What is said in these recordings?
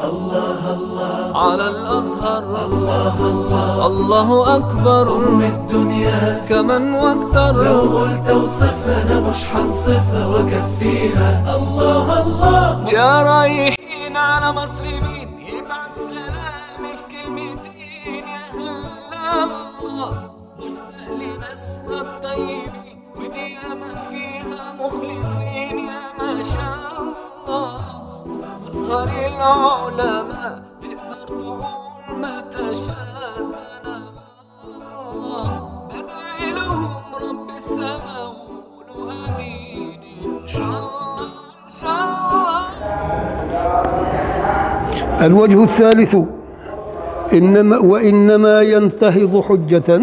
على الأزهر الله أكبر من الدنيا كمن واكتر لو قلت اوصفها انا مش حنصفها واكفيها الله الله يا رايحين على مصر مين يبعت سلامي في كلمتين يا هلا الله مشتاق لناسها الطيبين ودي ياما فيها مخلصين يا ما شاء الله أزهر العلماء تقدر تقول ما تشاء بدعي لهم رب السماء وقولوا آمين إن شاء الله إن شاء الله الوجه الثالث إنما وإنما ينتهض حجة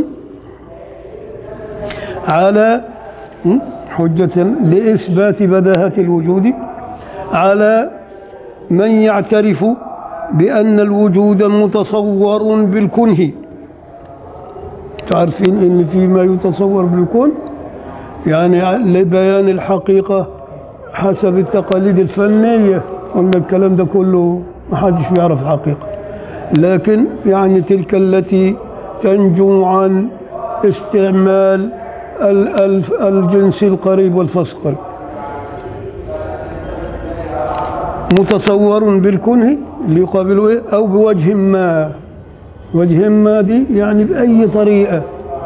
على م? حجة لإثبات بداهة الوجود على من يعترف بأن الوجود متصور بالكنه تعرفين إن فيما يتصور بالكون يعني لبيان الحقيقة حسب التقاليد الفنية قلنا الكلام ده كله ما حدش بيعرف الحقيقة لكن يعني تلك التي تنجو عن استعمال ال- ال- الجنس القريب والفصل القريب متصور بالكنه اللي يقابله إيه؟ أو بوجه ما وجه ما دي يعني بأي طريقة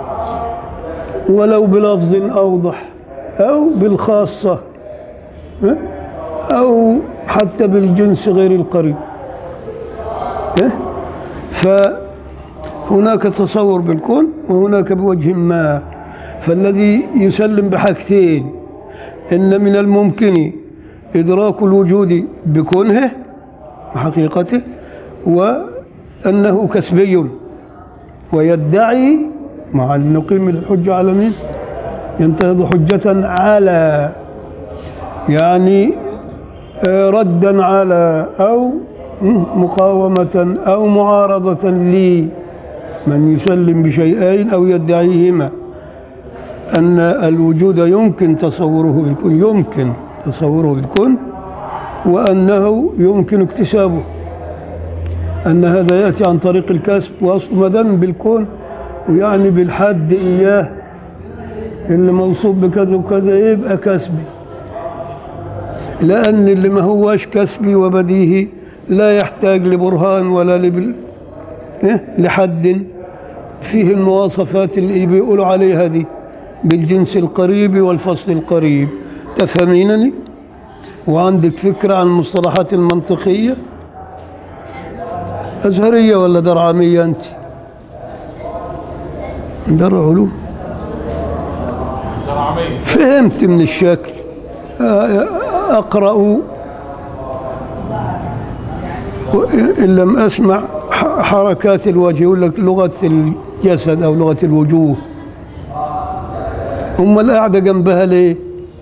ولو بلفظ أوضح أو بالخاصة ها؟ أو حتى بالجنس غير القريب ها؟ فهناك تصور بالكون وهناك بوجه ما فالذي يسلم بحاجتين إن من الممكن إدراك الوجود بكونه وحقيقته وأنه كسبي ويدعي مع أن نقيم الحجة على مين ينتهض حجة على يعني آه، ردا على أو مقاومة أو معارضة لي من يسلم بشيئين أو يدعيهما أن الوجود يمكن تصوره بالكون يمكن تصوره بالكون وأنه يمكن اكتسابه أن هذا يأتي عن طريق الكسب وأصل ما دام بالكون ويعني بالحد إياه اللي موصوف بكذا وكذا يبقى كسبي لأن اللي ما هواش كسبي وبديهي لا يحتاج لبرهان ولا لبل... إيه؟ لحد فيه المواصفات اللي بيقولوا عليها دي بالجنس القريب والفصل القريب تفهمينني وعندك فكرة عن المصطلحات المنطقية أزهرية ولا درعامية أنت در علوم فهمت من الشكل أقرأ إن لم أسمع ح- حركات الوجه يقول لك لغة الجسد أو لغة الوجوه أم القاعدة جنبها ليه؟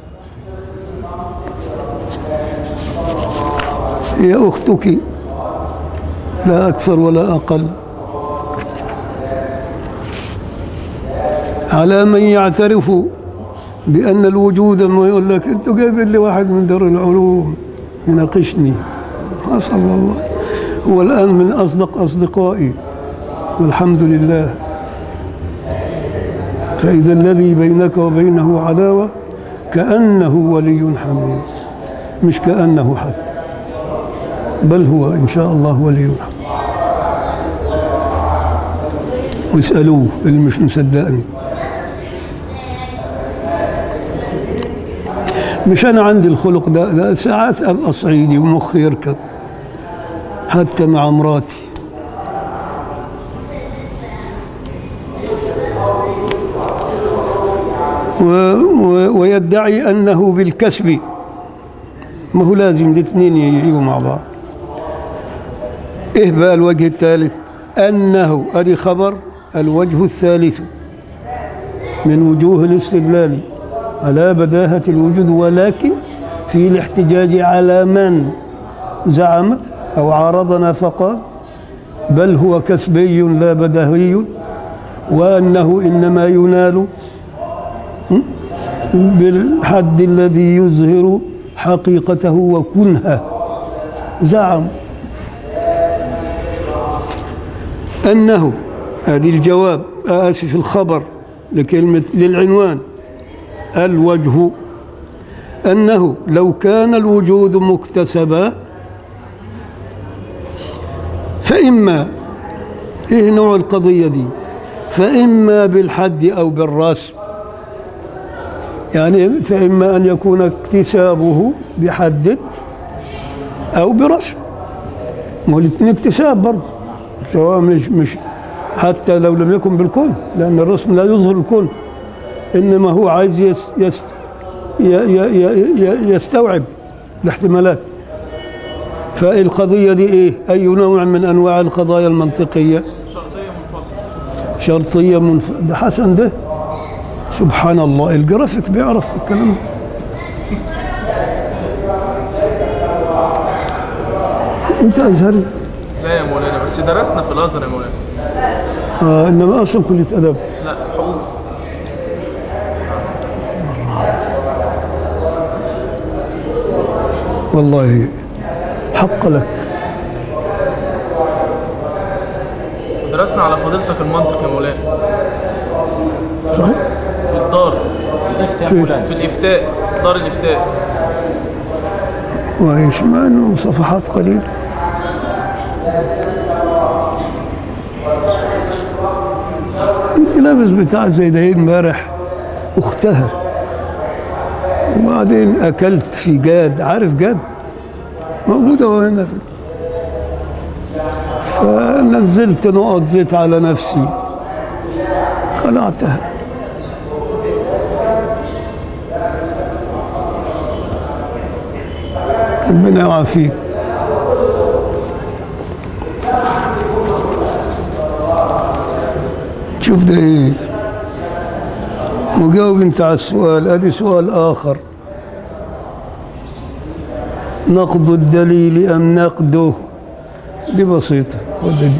هي أختك لا أكثر ولا أقل على من يعترف بأن الوجود ما يقول لك أنتوا جايبين لي واحد من دار العلوم يناقشني حصل والله هو الآن من أصدق أصدقائي والحمد لله فإذا الذي بينك وبينه عداوة كأنه ولي حميد مش كأنه حتى بل هو إن شاء الله ولي حميد واسألوه اللي مش مصدقني مش أنا عندي الخلق ده, ده ساعات أبقى صعيدي ومخي يركب حتى مع مراتي و و ويدعي أنه بالكسب ما هو لازم الاثنين يجوا مع بعض إيه بقى الوجه الثالث أنه أدي خبر الوجه الثالث من وجوه الاستدلال على بداهة الوجود ولكن في الاحتجاج على من زعم أو عارضنا فقال بل هو كسبي لا بدهي وأنه إنما ينال بالحد الذي يظهر حقيقته وكنهه زعم أنه هذه الجواب آسف الخبر لكلمة للعنوان الوجه أنه لو كان الوجود مكتسبا فإما إيه نوع القضية دي فإما بالحد أو بالرسم يعني فإما أن يكون اكتسابه بحد أو برسم ما هو الاثنين اكتساب برضه سواء مش مش حتى لو لم يكن بالكل لأن الرسم لا يظهر الكل إنما هو عايز يس يس ي- ي- ي- ي- يستوعب الاحتمالات فالقضية دي إيه؟ أي نوع من أنواع القضايا المنطقية شرطية منفصلة شرطية منف... ده حسن ده سبحان الله الجرافيك بيعرف الكلام ده انت ازهري لا يا مولانا بس درسنا في الازهر يا مولانا آه انما اصلا كليه ادب لا حقوق والله حق لك درسنا على فضيلتك المنطق يا مولانا صحيح في الدار الافتاء في- مولانا في الافتاء دار الافتاء وايش مع انه صفحات قليله كنت لابس بتاع زي ده امبارح اختها وبعدين اكلت في جاد عارف جاد موجوده هنا في فنزلت نقط زيت على نفسي خلعتها ربنا يعافيك شوف ده ايه مجاوب انت على السؤال ادي سؤال اخر نقض الدليل ام نقده دي بسيطه خد دي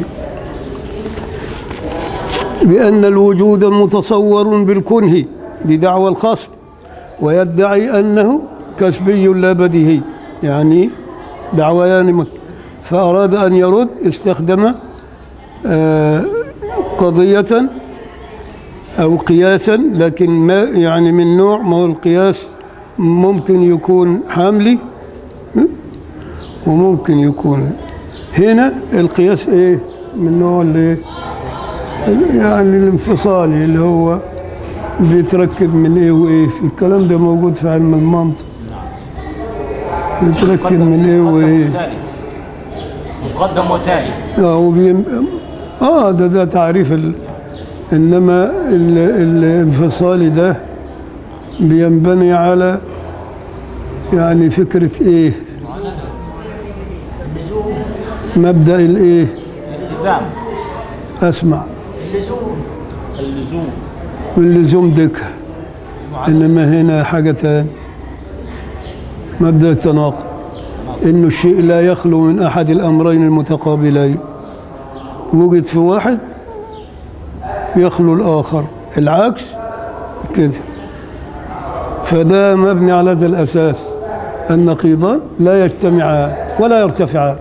بأن الوجود متصور بالكنه دي دعوى الخصم ويدعي أنه كسبي لا بديهي يعني دعويان مت- فأراد أن يرد استخدم آه، قضية أو قياسا لكن ما يعني من نوع ما هو القياس ممكن يكون حملي م? وممكن يكون هنا القياس ايه من نوع اللي يعني الانفصالي اللي هو بيتركب من ايه وايه في الكلام ده موجود في علم المنطق بيتركب من ايه مقدم وايه وتالي مقدم وتالي اه وبيم... اه ده ده تعريف ال... انما ال... الانفصالي ده بينبني على يعني فكرة ايه مبدأ الايه التزام اسمع اللزوم واللزوم دكة انما هنا حاجة تاني مبدأ التناقض انه الشيء لا يخلو من احد الامرين المتقابلين وجد في واحد يخلو الاخر العكس كده فده مبني على هذا الاساس النقيضان لا يجتمعان ولا يرتفعان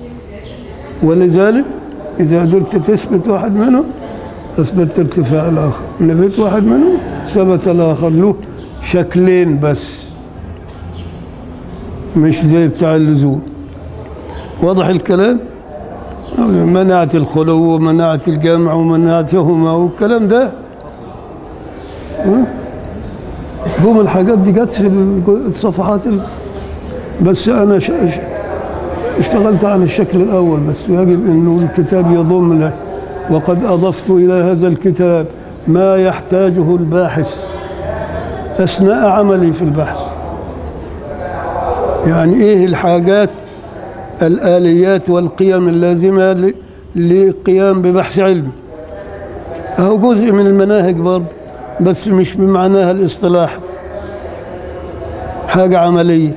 ولذلك اذا قدرت تثبت واحد منهم اثبتت ارتفاع الاخر نفيت واحد منهم ثبت الاخر له شكلين بس مش زي بتاع اللزوم واضح الكلام منعت الخلو ومنعت الجمع ومنعتهما والكلام ده ها؟ هم الحاجات دي جت في الج- الصفحات ال... بس انا ش... ش- اشتغلت على الشكل الاول بس يجب انه الكتاب يضم له وقد اضفت الى هذا الكتاب ما يحتاجه الباحث اثناء عملي في البحث يعني ايه الحاجات الاليات والقيم اللازمه ل- للقيام ببحث علمي هو جزء من المناهج برضه بس مش بمعناها الاصطلاحي حاجه عمليه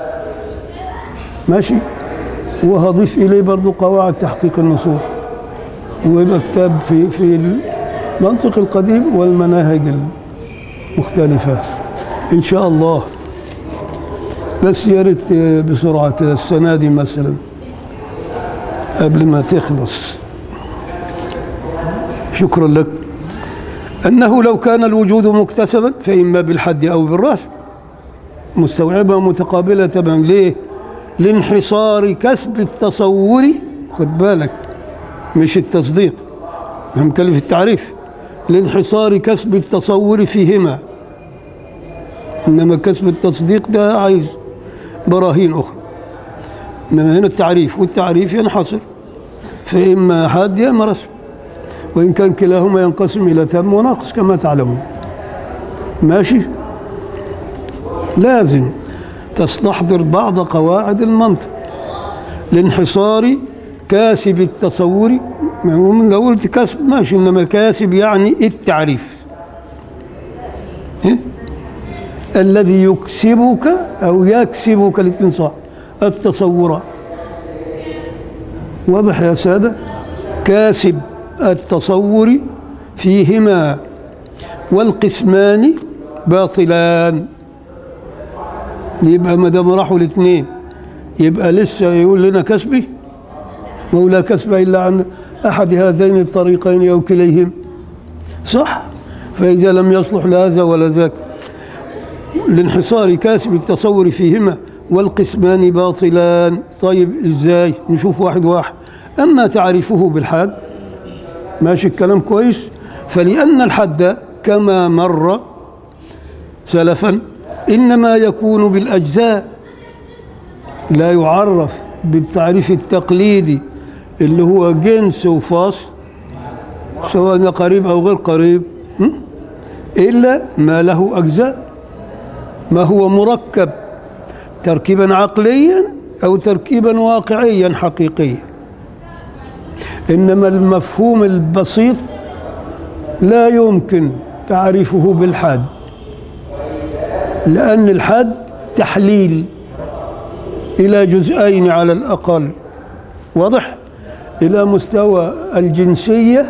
ماشي وهضيف اليه برضه قواعد تحقيق النصوص ويبقى كتاب في في المنطق القديم والمناهج المختلفه ان شاء الله بس يا ريت بسرعه كده السنه دي مثلا قبل ما تخلص شكرا لك أنه لو كان الوجود مكتسبا فإما بالحد أو بالرأس مستوعبة متقابلة تمام ليه؟ لانحصار كسب التصور خد بالك مش التصديق نتكلم في التعريف لانحصار كسب التصور فيهما إنما كسب التصديق ده عايز براهين أخرى إنما هنا التعريف والتعريف ينحصر فإما حاد يا إما رسم وإن كان كلاهما ينقسم إلى تام وناقص كما تعلمون ماشي لازم تستحضر بعض قواعد المنطق لانحصار كاسب التصور من لو قلت كسب ماشي انما كاسب يعني التعريف إيه؟ الذي يكسبك او يكسبك الاتنصاع التصور واضح يا ساده كاسب التصور فيهما والقسمان باطلان يبقى ما دام راحوا الاثنين يبقى لسه يقول لنا كسبي ما لا كسب الا عن احد هذين الطريقين او كليهم صح فاذا لم يصلح لهذا ولا ذاك لانحصار كاسب التصور فيهما والقسمان باطلان طيب ازاي نشوف واحد واحد اما تعريفه بالحد ماشي الكلام كويس فلان الحد كما مر سلفا انما يكون بالاجزاء لا يعرف بالتعريف التقليدي اللي هو جنس وفصل سواء قريب او غير قريب م? الا ما له اجزاء ما هو مركب تركيبا عقليا او تركيبا واقعيا حقيقيا انما المفهوم البسيط لا يمكن تعريفه بالحد لان الحد تحليل الى جزئين على الاقل واضح الى مستوى الجنسيه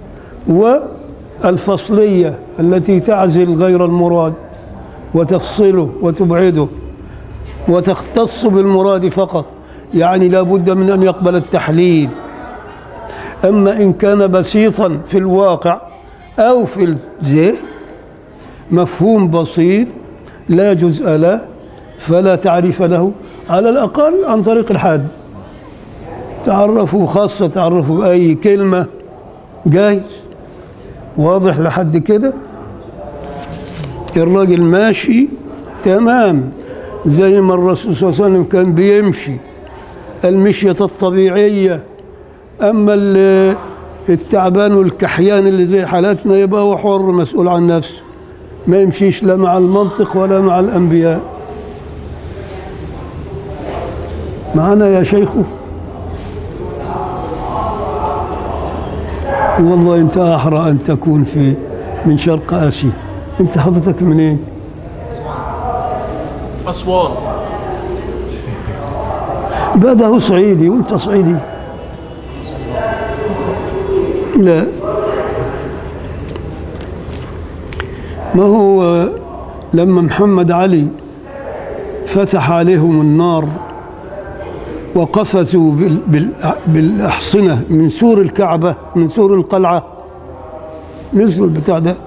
والفصليه التي تعزل غير المراد وتفصله وتبعده وتختص بالمراد فقط يعني لا بد من ان يقبل التحليل اما ان كان بسيطا في الواقع او في الذهن مفهوم بسيط لا جزء له فلا تعريف له على الأقل عن طريق الحد تعرفوا خاصة تعرفوا بأي كلمة جايز واضح لحد كده الراجل ماشي تمام زي ما الرسول صلى الله عليه وسلم كان بيمشي المشية الطبيعية أما ال- التعبان والكحيان اللي زي حالاتنا يبقى هو حر مسؤول عن نفسه ما يمشيش لا مع المنطق ولا مع الأنبياء معنا يا شيخ والله انت احرى ان تكون في من شرق اسيا انت حضرتك منين أسوان بدا صعيدي وانت صعيدي لا ما هو لما محمد علي فتح عليهم النار وقفزوا بال- بال- بالأحصنة من سور الكعبة من سور القلعة نزلوا البتاع ده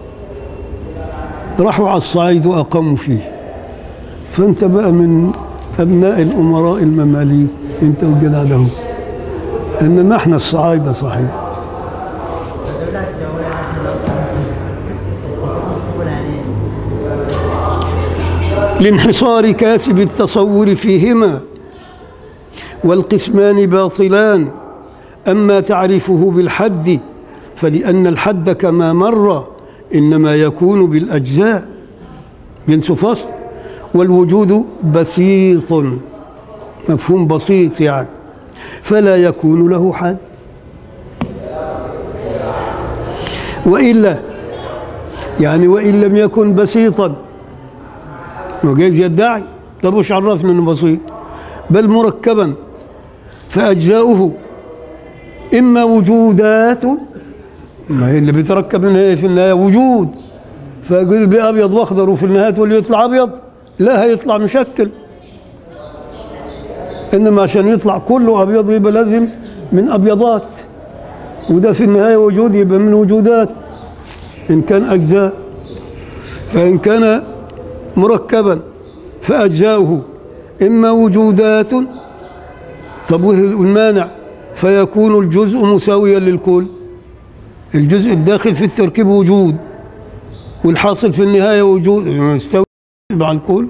راحوا على الصعيد وأقاموا فيه فأنت بقى من أبناء الأمراء المماليك أنت والجدع ده هو. إنما إحنا الصعايدة صحيح لانحصار كاسب التصور فيهما والقسمان باطلان اما تعرفه بالحد فلان الحد كما مر انما يكون بالاجزاء جنس فصل والوجود بسيط مفهوم بسيط يعني فلا يكون له حد والا يعني وان لم يكن بسيطا ما جايز يدعي طب وش عرفنا انه بسيط بل مركبا فاجزاؤه اما وجودات ما هي اللي بيتركب من هي في النهايه وجود فيقول بي ابيض واخضر وفي النهايه تقول لي يطلع ابيض لا هيطلع مشكل انما عشان يطلع كله ابيض يبقى لازم من ابيضات وده في النهاية وجود يبقى من وجودات إن كان أجزاء فإن كان مركبا فأجزاؤه إما وجودات طب وإيه المانع فيكون الجزء مساويا للكل الجزء الداخل في التركيب وجود والحاصل في النهاية وجود يستوي مع الكل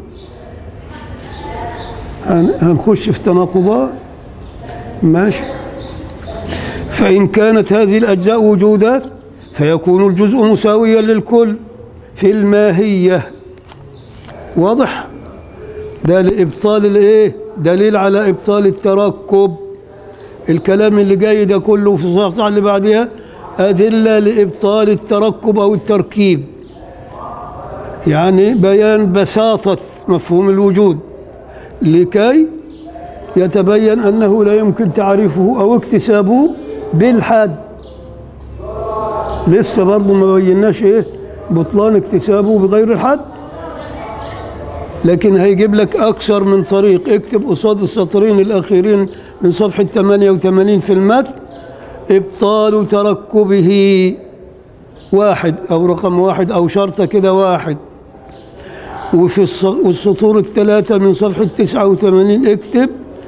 هن- هنخش في تناقضات ماشي فإن كانت هذه الأجزاء وجودات فيكون الجزء مساويا للكل في الماهية واضح ده لإبطال الإيه دليل على إبطال التركب الكلام اللي جاي ده كله في الصفحة اللي بعدها أدلة لإبطال التركب أو التركيب يعني بيان بساطة مفهوم الوجود لكي يتبين أنه لا يمكن تعريفه أو اكتسابه بالحد لسه برضه ما بيناش إيه بطلان اكتسابه بغير الحد لكن هيجيب لك أكثر من طريق اكتب قصاد السطرين الأخيرين من صفحة 88 في المتن إبطال تركبه واحد أو رقم واحد أو شرطة كده واحد وفي الص- والسطور الثلاثة من صفحة 89 اكتب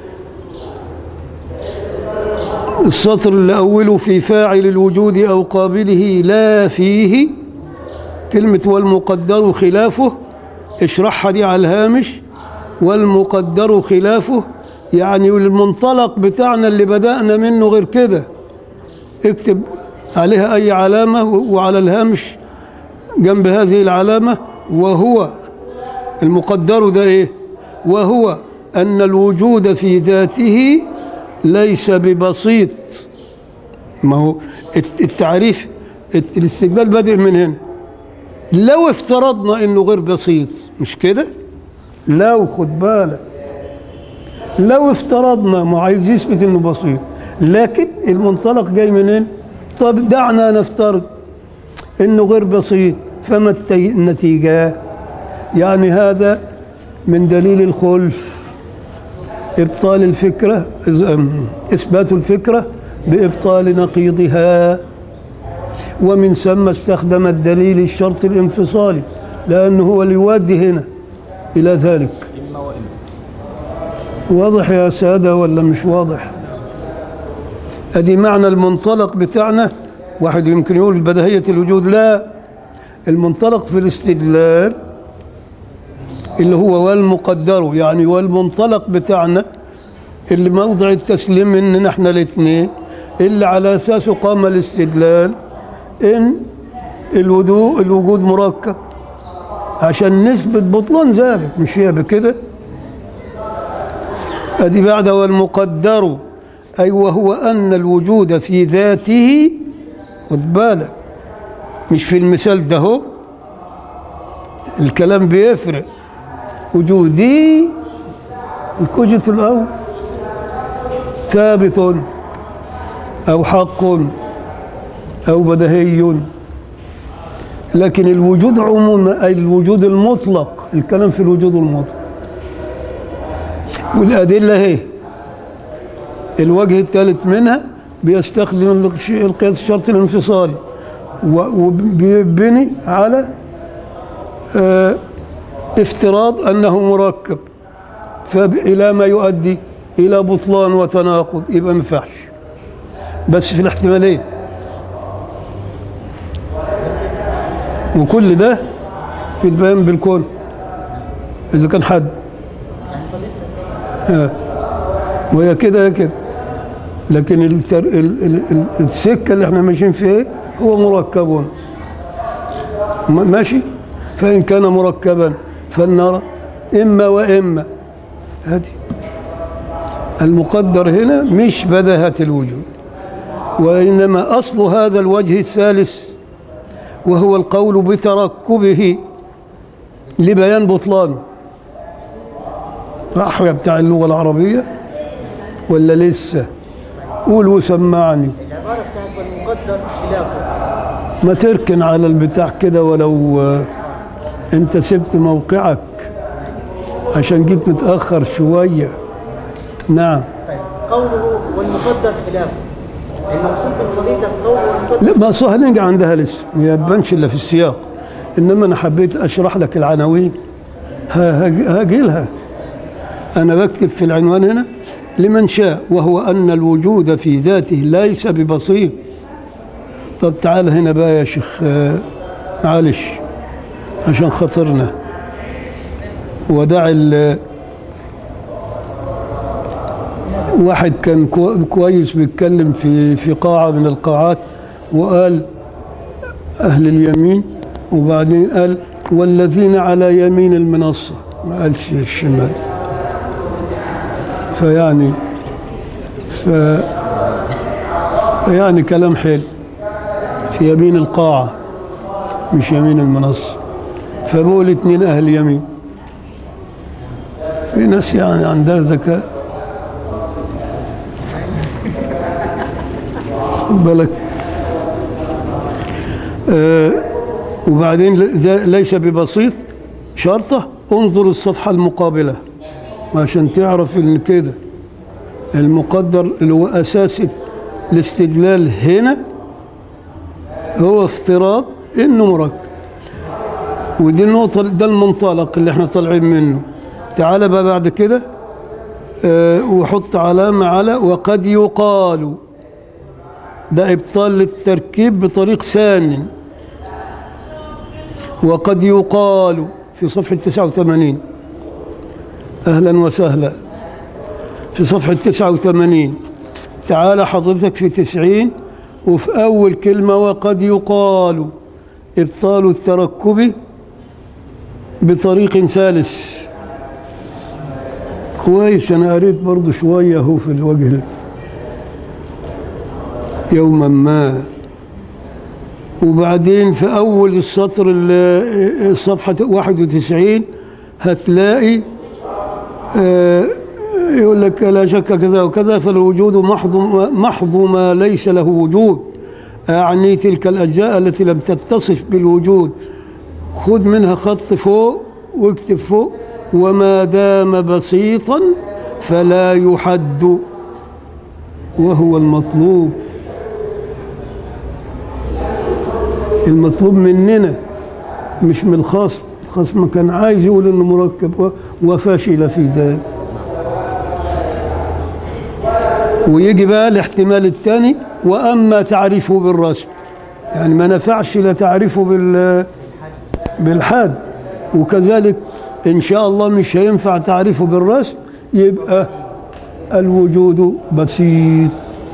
السطر اللي أوله في فاعل الوجود أو قابله لا فيه كلمة والمقدر خلافه اشرحها دي على الهامش والمقدر خلافه يعني المنطلق بتاعنا اللي بدأنا منه غير كده اكتب عليها أي علامة و- وعلى الهامش جنب هذه العلامة وهو المقدر ده إيه وهو أن الوجود في ذاته ليس ببسيط ما هو الت- التعريف الت- الاستقبال بادئ من هنا لو افترضنا انه غير بسيط مش كده لو خد بالك لو افترضنا ما عايز يثبت انه بسيط لكن المنطلق جاي منين طب دعنا نفترض انه غير بسيط فما التي- النتيجه يعني هذا من دليل الخلف ابطال الفكره إز- أم، اثبات الفكره بابطال نقيضها ومن ثم استخدم الدليل الشرط الانفصالي لأنه هو اللي يؤدي هنا إلى ذلك إما وإما واضح يا سادة ولا مش واضح أدي معنى المنطلق بتاعنا واحد يمكن يقول بدهية الوجود لا المنطلق في الاستدلال اللي هو والمقدر يعني والمنطلق بتاعنا اللي موضع التسليم مننا احنا الاثنين اللي على اساسه قام الاستدلال ان الوضوء الوجود مركب عشان نثبت بطلان ذلك مش هي بكده ادي بعد والمقدر اي وهو ان الوجود في ذاته خد بالك مش في المثال ده هو الكلام بيفرق وجودي الكوجت الاول ثابت او حق او بدهي لكن الوجود عموما اي الوجود المطلق الكلام في الوجود المطلق والادله هي الوجه الثالث منها بيستخدم الش- القياس الشرطي الانفصالي و- وبيبني على آه، افتراض انه مركب فإلى ما يؤدي إلى بطلان وتناقض يبقى ما ينفعش بس في الاحتمالين وكل ده في البيان بالكون إذا كان حد آه. وهي كده يا كده لكن التر... ال... ال... ال... السكة اللي احنا ماشيين فيها هو مركب م- ماشي فإن كان مركبا فلنرى إما وإما هذه المقدر هنا مش بدهة الوجود وإنما أصل هذا الوجه الثالث وهو القول بتركبه لبيان بطلانه أحوى بتاع اللغة العربية ولا لسه قول وسمعني العبارة بتاعت والمقدر خلافه ما تركن على البتاع كده ولو آه، انت سبت موقعك عشان جيت متأخر شوية نعم طيب قوله والمقدر خلافه المقصود بالفضيلة القول والقدر لا ما صح هنيجي عندها لسه ما تبانش الا في السياق انما انا حبيت اشرح لك العناوين ها- هاجي هاجي لها انا بكتب في العنوان هنا لمن شاء وهو ان الوجود في ذاته ليس ببسيط طب تعال هنا بقى يا شيخ آه، معلش عشان خاطرنا ودع ال واحد كان كو- كويس بيتكلم في في قاعة من القاعات وقال أهل اليمين وبعدين قال والذين على يمين المنصة ما قالش الشمال فيعني ف يعني كلام حلو في يمين القاعة مش يمين المنصة فبقول اتنين أهل يمين في ناس يعني عندها ذكاء خد بالك آه وبعدين ل- ذا ليس ببسيط شرطة انظر الصفحة المقابلة عشان تعرف ان كده المقدر اللي هو اساس الاستدلال هنا هو افتراض انه مركب ودي النقطة ده المنطلق اللي احنا طالعين منه تعال بقى بعد كده آه وحط علامة على وقد يقال ده إبطال للتركيب بطريق ثان وقد يقال في صفحة 89 أهلا وسهلا في صفحة 89 تعال حضرتك في 90 وفي أول كلمة وقد يقال إبطال التركب بطريق ثالث كويس أنا قريت برضو شوية هو في الوجه يوما ما وبعدين في أول السطر ال- الصفحة 91 هتلاقي آه، يقول لك لا شك كذا وكذا فالوجود محض محض ما ليس له وجود أعني تلك الأجزاء التي لم تتصف بالوجود خذ منها خط فوق واكتب فوق وما دام بسيطا فلا يحد وهو المطلوب المطلوب مننا مش من الخصم الخصم كان عايز يقول انه مركب و- وفشل في ذلك ويجي بقى الاحتمال الثاني واما تعريفه بالرسم يعني ما نفعش لا تعريفه بال بالحاد وكذلك ان شاء الله مش هينفع تعريفه بالرسم يبقى الوجود بسيط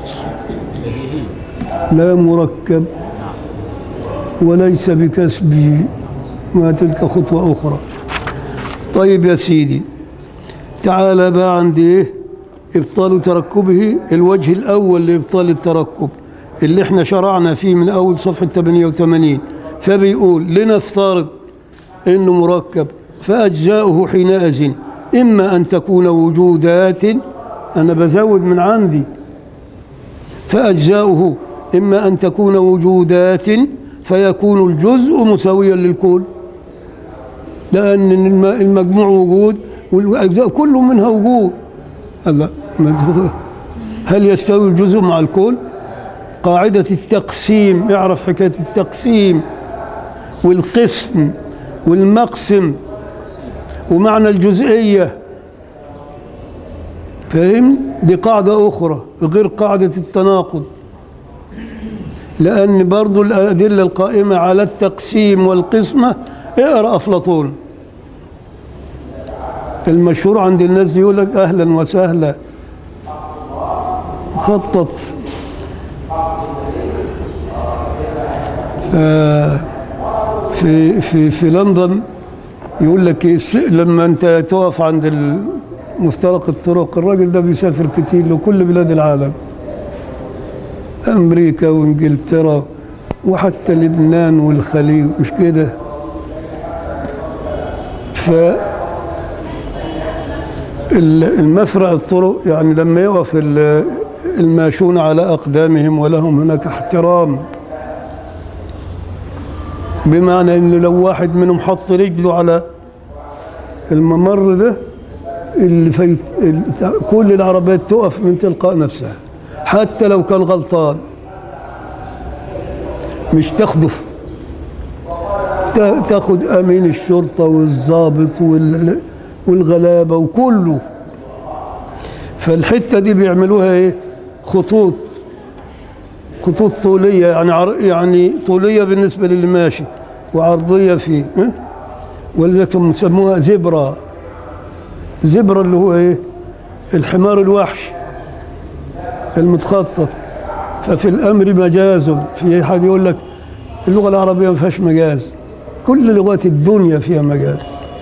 لا مركب وليس بكسبه ما تلك خطوة أخرى طيب يا سيدي تعال بقى عند إيه إبطال تركبه الوجه الأول لإبطال التركب اللي احنا شرعنا فيه من أول صفحة 88 فبيقول لنفترض إنه مركب فأجزاؤه حينئذ إما أن تكون وجودات أنا بزود من عندي فأجزاؤه إما أن تكون وجودات فيكون الجزء مساويا للكل لأن الم- المجموع وجود والأجزاء كل منها وجود الله ما- هل يستوي الجزء مع الكل قاعدة التقسيم اعرف حكاية التقسيم والقسم والمقسم ومعنى الجزئية فاهم دي قاعدة أخرى غير قاعدة التناقض لأن برضو الأدلة القائمة على التقسيم والقسمة اقرأ أفلاطون المشهور عند الناس يقول لك أهلا وسهلا خطط ف في في في لندن يقول لك إيه، الس- لما انت تقف عند ال- مفترق الطرق الراجل ده بيسافر كتير لكل بلاد العالم امريكا وانجلترا وحتى لبنان والخليج مش كده ف ال- المفرق الطرق يعني لما يقف ال- الماشون على اقدامهم ولهم هناك احترام بمعنى انه لو واحد منهم حط رجله على الممر ده اللي في ال- كل العربيات تقف من تلقاء نفسها حتى لو كان غلطان مش تخدف تا- تاخد امين الشرطه والضابط وال- والغلابه وكله فالحته دي بيعملوها ايه خطوط خطوط طوليه يعني عر... يعني طوليه بالنسبه للي ماشي وعرضيه فيه ها؟ ولذلك هم يسموها زبرة زبرة اللي هو ايه الحمار الوحش المتخطط ففي الامر مجاز في حد يقول لك اللغه العربيه ما فيهاش مجاز كل لغات الدنيا فيها مجاز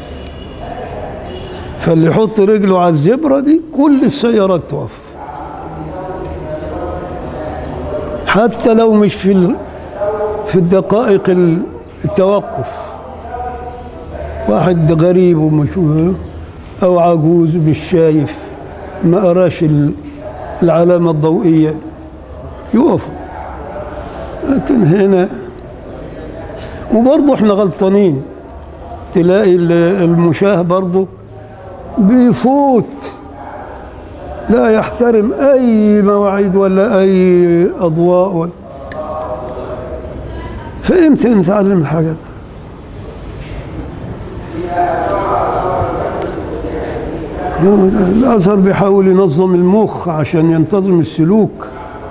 فاللي يحط رجله على الزبره دي كل السيارات تقف حتى لو مش في ال- في الدقائق ال- التوقف واحد غريب ومش او عجوز مش شايف ما قراش ال- العلامه الضوئيه يقفوا لكن هنا وبرضه احنا غلطانين تلاقي ال- المشاه برضه بيفوت لا يحترم اي مواعيد ولا اي اضواء ولا فامتى نتعلم الحاجات دي؟ الازهر بيحاول ينظم المخ عشان ينتظم السلوك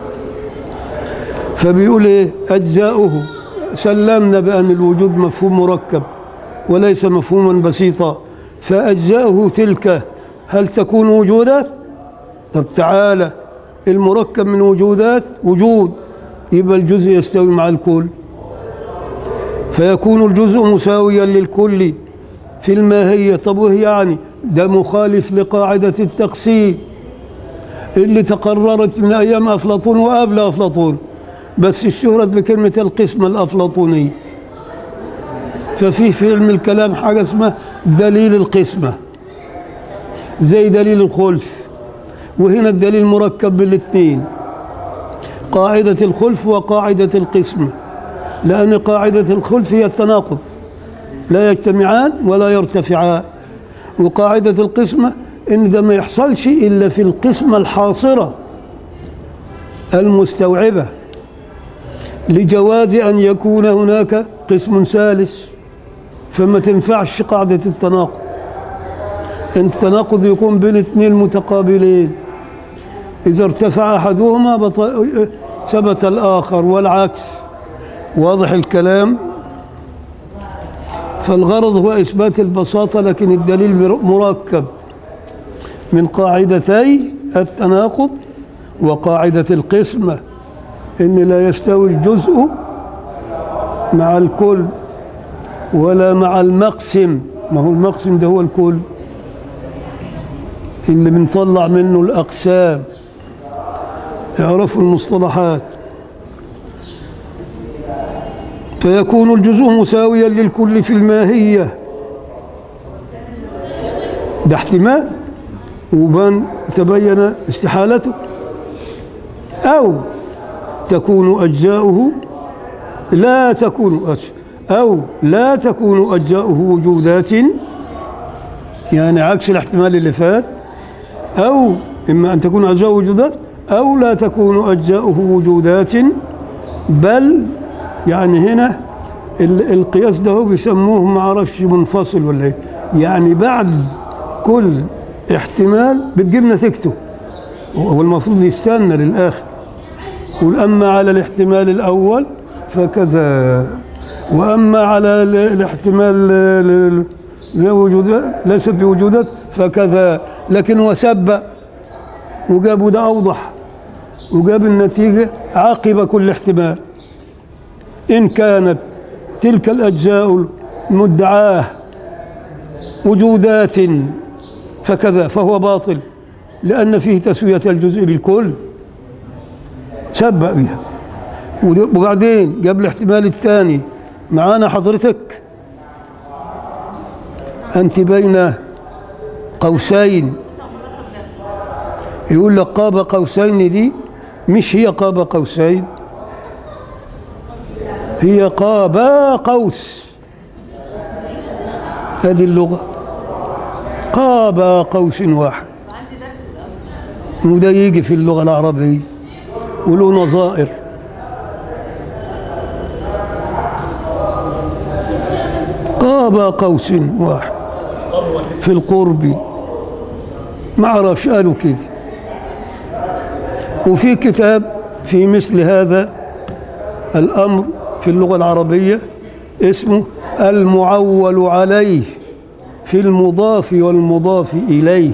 فبيقول ايه اجزاؤه سلمنا بان الوجود مفهوم مركب وليس مفهوما بسيطا فاجزاؤه تلك هل تكون وجودات طب تعالى المركب من وجودات وجود يبقى الجزء يستوي مع الكل فيكون الجزء مساويا للكل في الماهية طب وهي يعني ده مخالف لقاعدة التقسيم اللي تقررت من أيام أفلاطون وقبل أفلاطون بس اشتهرت بكلمة القسمة الأفلاطونية ففي في علم الكلام حاجة اسمها دليل القسمة زي دليل الخلف وهنا الدليل مركب بالاثنين قاعدة الخلف وقاعدة القسمة لأن قاعدة الخلف هي التناقض لا يجتمعان ولا يرتفعان وقاعدة القسمة إن ده ما يحصلش إلا في القسمة الحاصرة المستوعبة لجواز أن يكون هناك قسم ثالث فما تنفعش قاعدة التناقض التناقض يكون بين اثنين متقابلين إذا ارتفع أحدهما بط- ثبت الآخر والعكس واضح الكلام فالغرض هو إثبات البساطة لكن الدليل مر- مركب من قاعدتي التناقض وقاعدة القسمة إن لا يستوي الجزء مع الكل ولا مع المقسم ما هو المقسم ده هو الكل اللي بنطلع منه الأقسام اعرفوا المصطلحات فيكون الجزء مساويا للكل في الماهية ده احتمال وبان تبين استحالته أو تكون أجزاؤه لا تكون أس- أو لا تكون أجزاؤه وجودات يعني عكس الاحتمال اللي فات أو إما أن تكون أجزاؤه وجودات أو لا تكون أجزاؤه وجودات بل يعني هنا ال- القياس ده هو بيسموه ما اعرفش منفصل ولا ايه يعني بعد كل احتمال بتجيب نتيجته هو المفروض يستنى للاخر يقول اما على الاحتمال الاول فكذا واما على ال- الاحتمال ال- ال- لا وجودات ليس بوجودات فكذا لكن هو سبق وجابوا ده اوضح وجاب النتيجه عقب كل احتمال إن كانت تلك الأجزاء المدعاة وجودات فكذا فهو باطل لأن فيه تسوية الجزء بالكل سبق بها ود- وبعدين جاب الاحتمال الثاني معانا حضرتك أنت بين قوسين يقول لك قاب قوسين دي مش هي قاب قوسين هي قابا قوس هذه اللغة قابا قوس واحد وده يجي في اللغة العربية وله نظائر قاب قوس واحد في القرب ما اعرفش قالوا كده وفي كتاب في مثل هذا الامر في اللغه العربيه اسمه المعول عليه في المضاف والمضاف اليه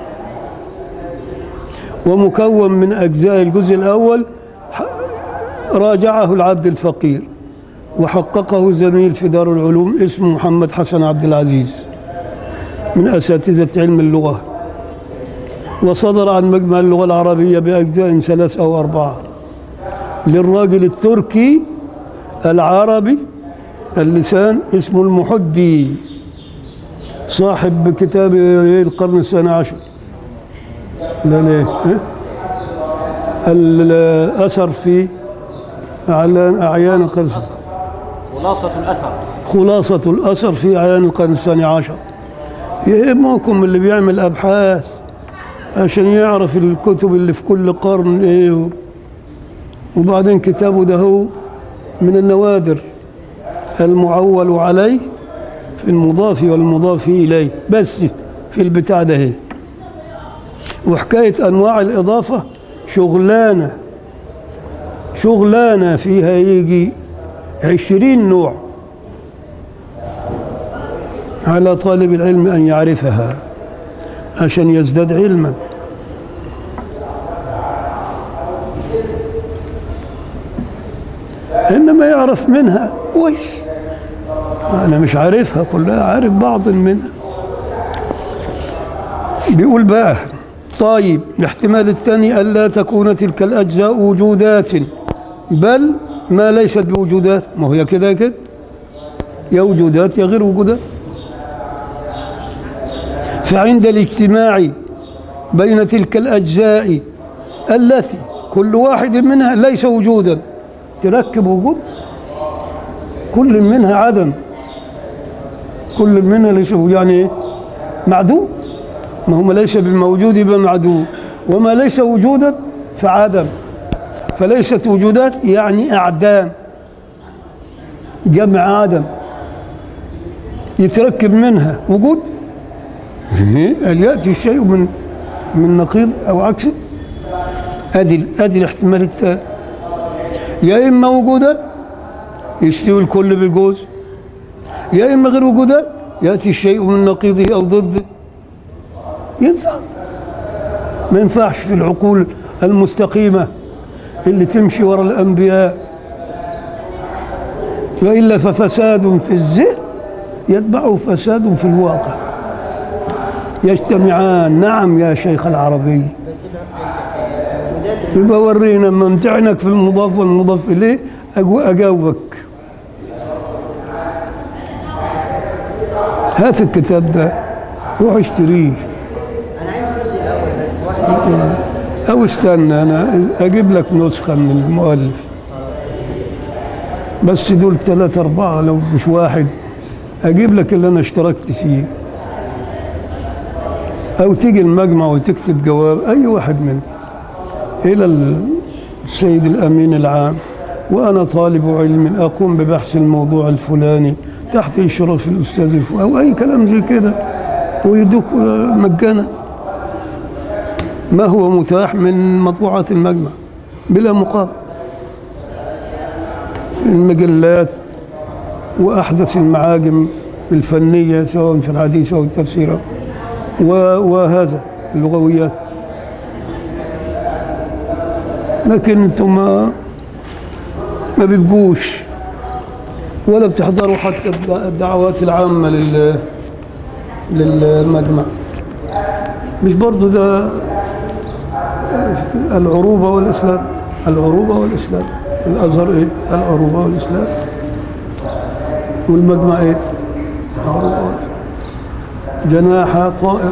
ومكون من اجزاء الجزء الاول ح- راجعه العبد الفقير وحققه زميل في دار العلوم اسمه محمد حسن عبد العزيز من اساتذه علم اللغه وصدر عن مجمع اللغه العربيه باجزاء ثلاث او اربعه للراجل التركي العربي اللسان اسمه المحبي صاحب كتاب القرن الثاني عشر لا ليه إيه؟ الأثر في أعلان أعيان القرن خلاصة الأثر خلاصة الأثر في أعيان القرن الثاني عشر يهمكم اللي بيعمل أبحاث عشان يعرف الكتب اللي في كل قرن إيه وبعدين كتابه ده هو من النوادر المعول عليه في المضاف والمضاف إليه بس في البتاع ده هي وحكاية أنواع الإضافة شغلانة شغلانة فيها يجي عشرين نوع على طالب العلم أن يعرفها عشان يزداد علما إنما يعرف منها وش أنا مش عارفها كلها عارف بعض منها بيقول بقى طيب الاحتمال الثاني ألا تكون تلك الأجزاء وجودات بل ما ليست بوجودات ما هي كده كده يا وجودات يا غير وجودات فعند الاجتماع بين تلك الأجزاء التي كل واحد منها ليس وجودا تركب وجود كل منها عدم كل منها ليس وجود. يعني إيه؟ معدوم ما هو ما ليس بالموجود يبقى معدوم وما ليس وجودا فعدم فليست وجودات يعني أعدام جمع عدم يتركب منها وجود هل يأتي الشيء من من نقيض أو عكسه أدي أدي الاحتمال الثاني يا إما وجودات يستوي الكل بالجوز يا إما غير وجودات يأتي الشيء من نقيضه أو ضده ينفع ما ينفعش في العقول المستقيمة اللي تمشي وراء الأنبياء وإلا ففساد في الذهن يتبعه فساد في الواقع يجتمعان نعم يا شيخ العربي يبقى ورينا اما امتحنك في المضاف والمضاف اليه أجو- اجاوبك هات الكتاب ده روح اشتريه انا عايز الجزء الاول بس واحد او استنى انا اجيب لك نسخه من المؤلف بس دول ثلاثة أربعة لو مش واحد أجيب لك اللي أنا اشتركت فيه أو تيجي المجمع وتكتب جواب أي واحد منكم إلى السيد الأمين العام وأنا طالب علم أقوم ببحث الموضوع الفلاني تحت إشراف الأستاذ الفلاني أو أي كلام زي كده ويدوك مجانا ما هو متاح من مطبوعات المجمع بلا مقابل المجلات وأحدث المعاجم الفنية سواء في الحديث أو التفسير و- وهذا اللغويات لكن انتم ما ما بتجوش ولا بتحضروا حتى الدعوات العامة لل للمجمع مش برضو ده العروبة والإسلام العروبة والإسلام الأزهر إيه؟ العروبة والإسلام والمجمع إيه؟ العروبة والإسلام جناح طائر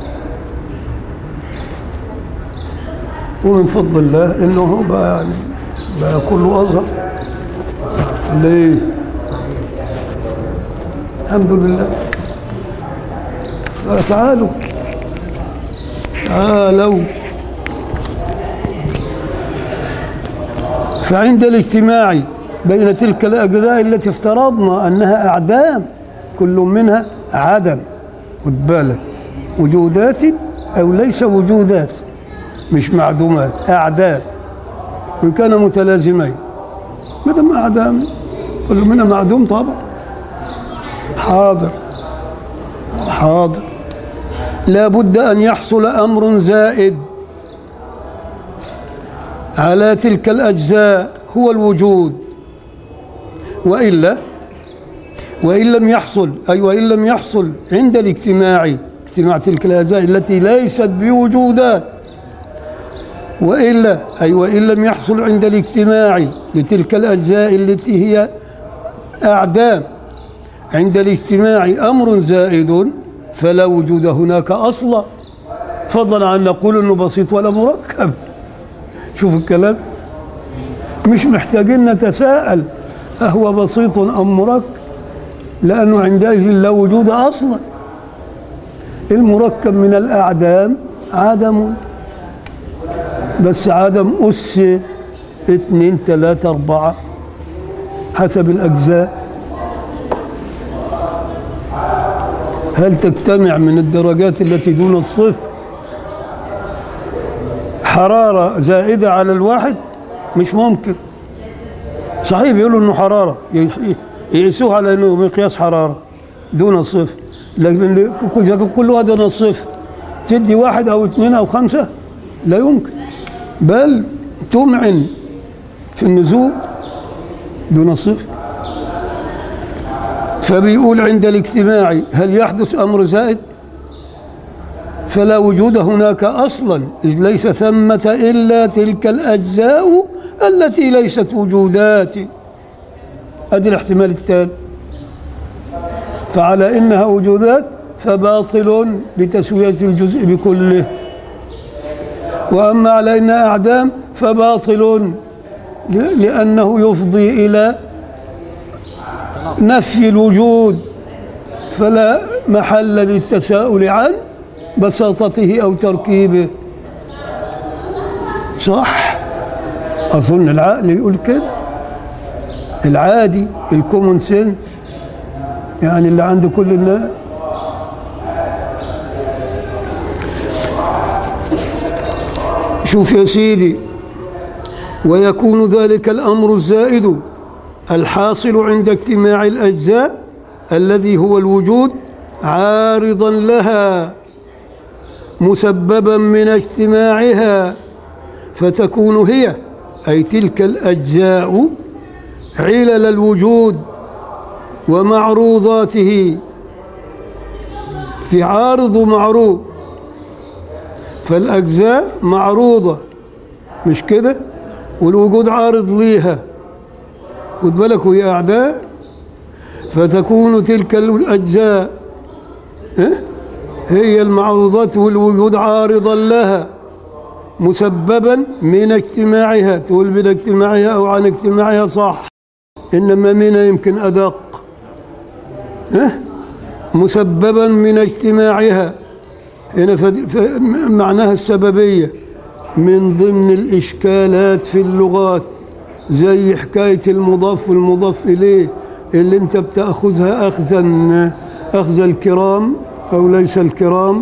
ومن فضل الله إنه هو بقى يعني بقى كله أزهر ليه؟ الحمد لله تعالوا تعالوا فعند الاجتماع بين تلك الأجزاء التي افترضنا أنها أعدام كل منها عدم خد بالك وجودات أو ليس وجودات مش معدومات أعدام وإن كان متلازمين ما دام أعدام كل منها معدوم طبعا حاضر حاضر لا بد أن يحصل أمر زائد على تلك الأجزاء هو الوجود وإلا وإن لم يحصل أي وإن لم يحصل عند الاجتماع اجتماع تلك الأجزاء التي ليست بوجودات وإلا أي وإن لم يحصل عند الاجتماع لتلك الأجزاء التي هي أعدام عند الاجتماع أمر زائد فلا وجود هناك أصلا فضلا عن نقول أنه بسيط ولا مركب شوف الكلام مش محتاجين نتساءل أهو بسيط أم مركب لأنه عندئذ لا وجود أصلا المركب من الأعدام عدم بس عدم أس اثنين ثلاثة أربعة حسب الأجزاء هل تجتمع من الدرجات التي دون الصفر حرارة زائدة على الواحد مش ممكن صحيح بيقولوا انه حرارة يقيسوه على انه مقياس حرارة دون الصفر لكن إذا كل واحد دون الصفر تدي واحد او اثنين او خمسة لا يمكن بل تمعن في النزول دون الصفر فبيقول عند الاجتماع هل يحدث امر زائد فلا وجود هناك اصلا اذ ليس ثمه الا تلك الاجزاء التي ليست وجودات ادي الاحتمال الثاني فعلى انها وجودات فباطل لتسويه الجزء بكله واما على انها اعدام فباطل ل- لانه يفضي الى نفي الوجود فلا محل للتساؤل عن بساطته او تركيبه صح اظن العقل يقول كده العادي الكومون سين يعني اللي عند كل الناس شوف يا سيدي ويكون ذلك الامر الزائد الحاصل عند اجتماع الاجزاء الذي هو الوجود عارضا لها مسببا من اجتماعها فتكون هي اي تلك الاجزاء علل الوجود ومعروضاته في عارض ومعروض فالاجزاء معروضه مش كده والوجود عارض ليها خد بالك وهي أعداء فتكون تلك الأجزاء إيه؟ هي المعروضات والوجود عارضا لها مسببا من اجتماعها تقول من اجتماعها أو عن اجتماعها صح إنما من يمكن أدق إيه؟ مسببا من اجتماعها هنا فد- ف- معناها السببية من ضمن الإشكالات في اللغات زي حكاية المضاف والمضاف إليه اللي أنت بتأخذها أخذا أخذ الكرام أو ليس الكرام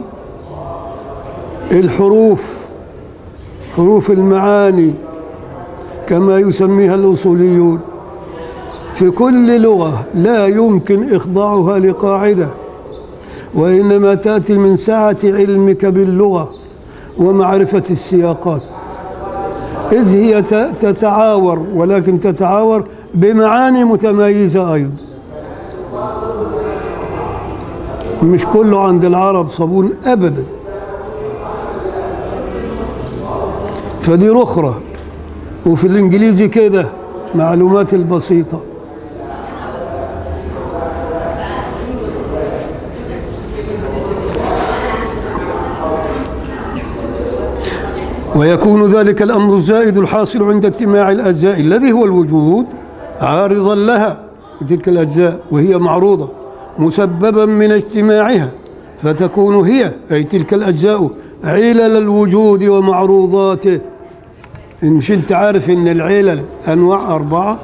الحروف حروف المعاني كما يسميها الأصوليون في كل لغة لا يمكن إخضاعها لقاعدة وإنما تأتي من سعة علمك باللغة ومعرفة السياقات إذ هي ت- تتعاور ولكن تتعاور بمعاني متميزة أيضا مش كله عند العرب صابون أبدا فدي رخرة وفي الإنجليزي كده معلومات البسيطة ويكون ذلك الأمر الزائد الحاصل عند اجتماع الأجزاء الذي هو الوجود عارضا لها تلك الأجزاء وهي معروضة مسببا من اجتماعها فتكون هي أي تلك الأجزاء علل الوجود ومعروضاته إن مش انت عارف ان العلل انواع اربعه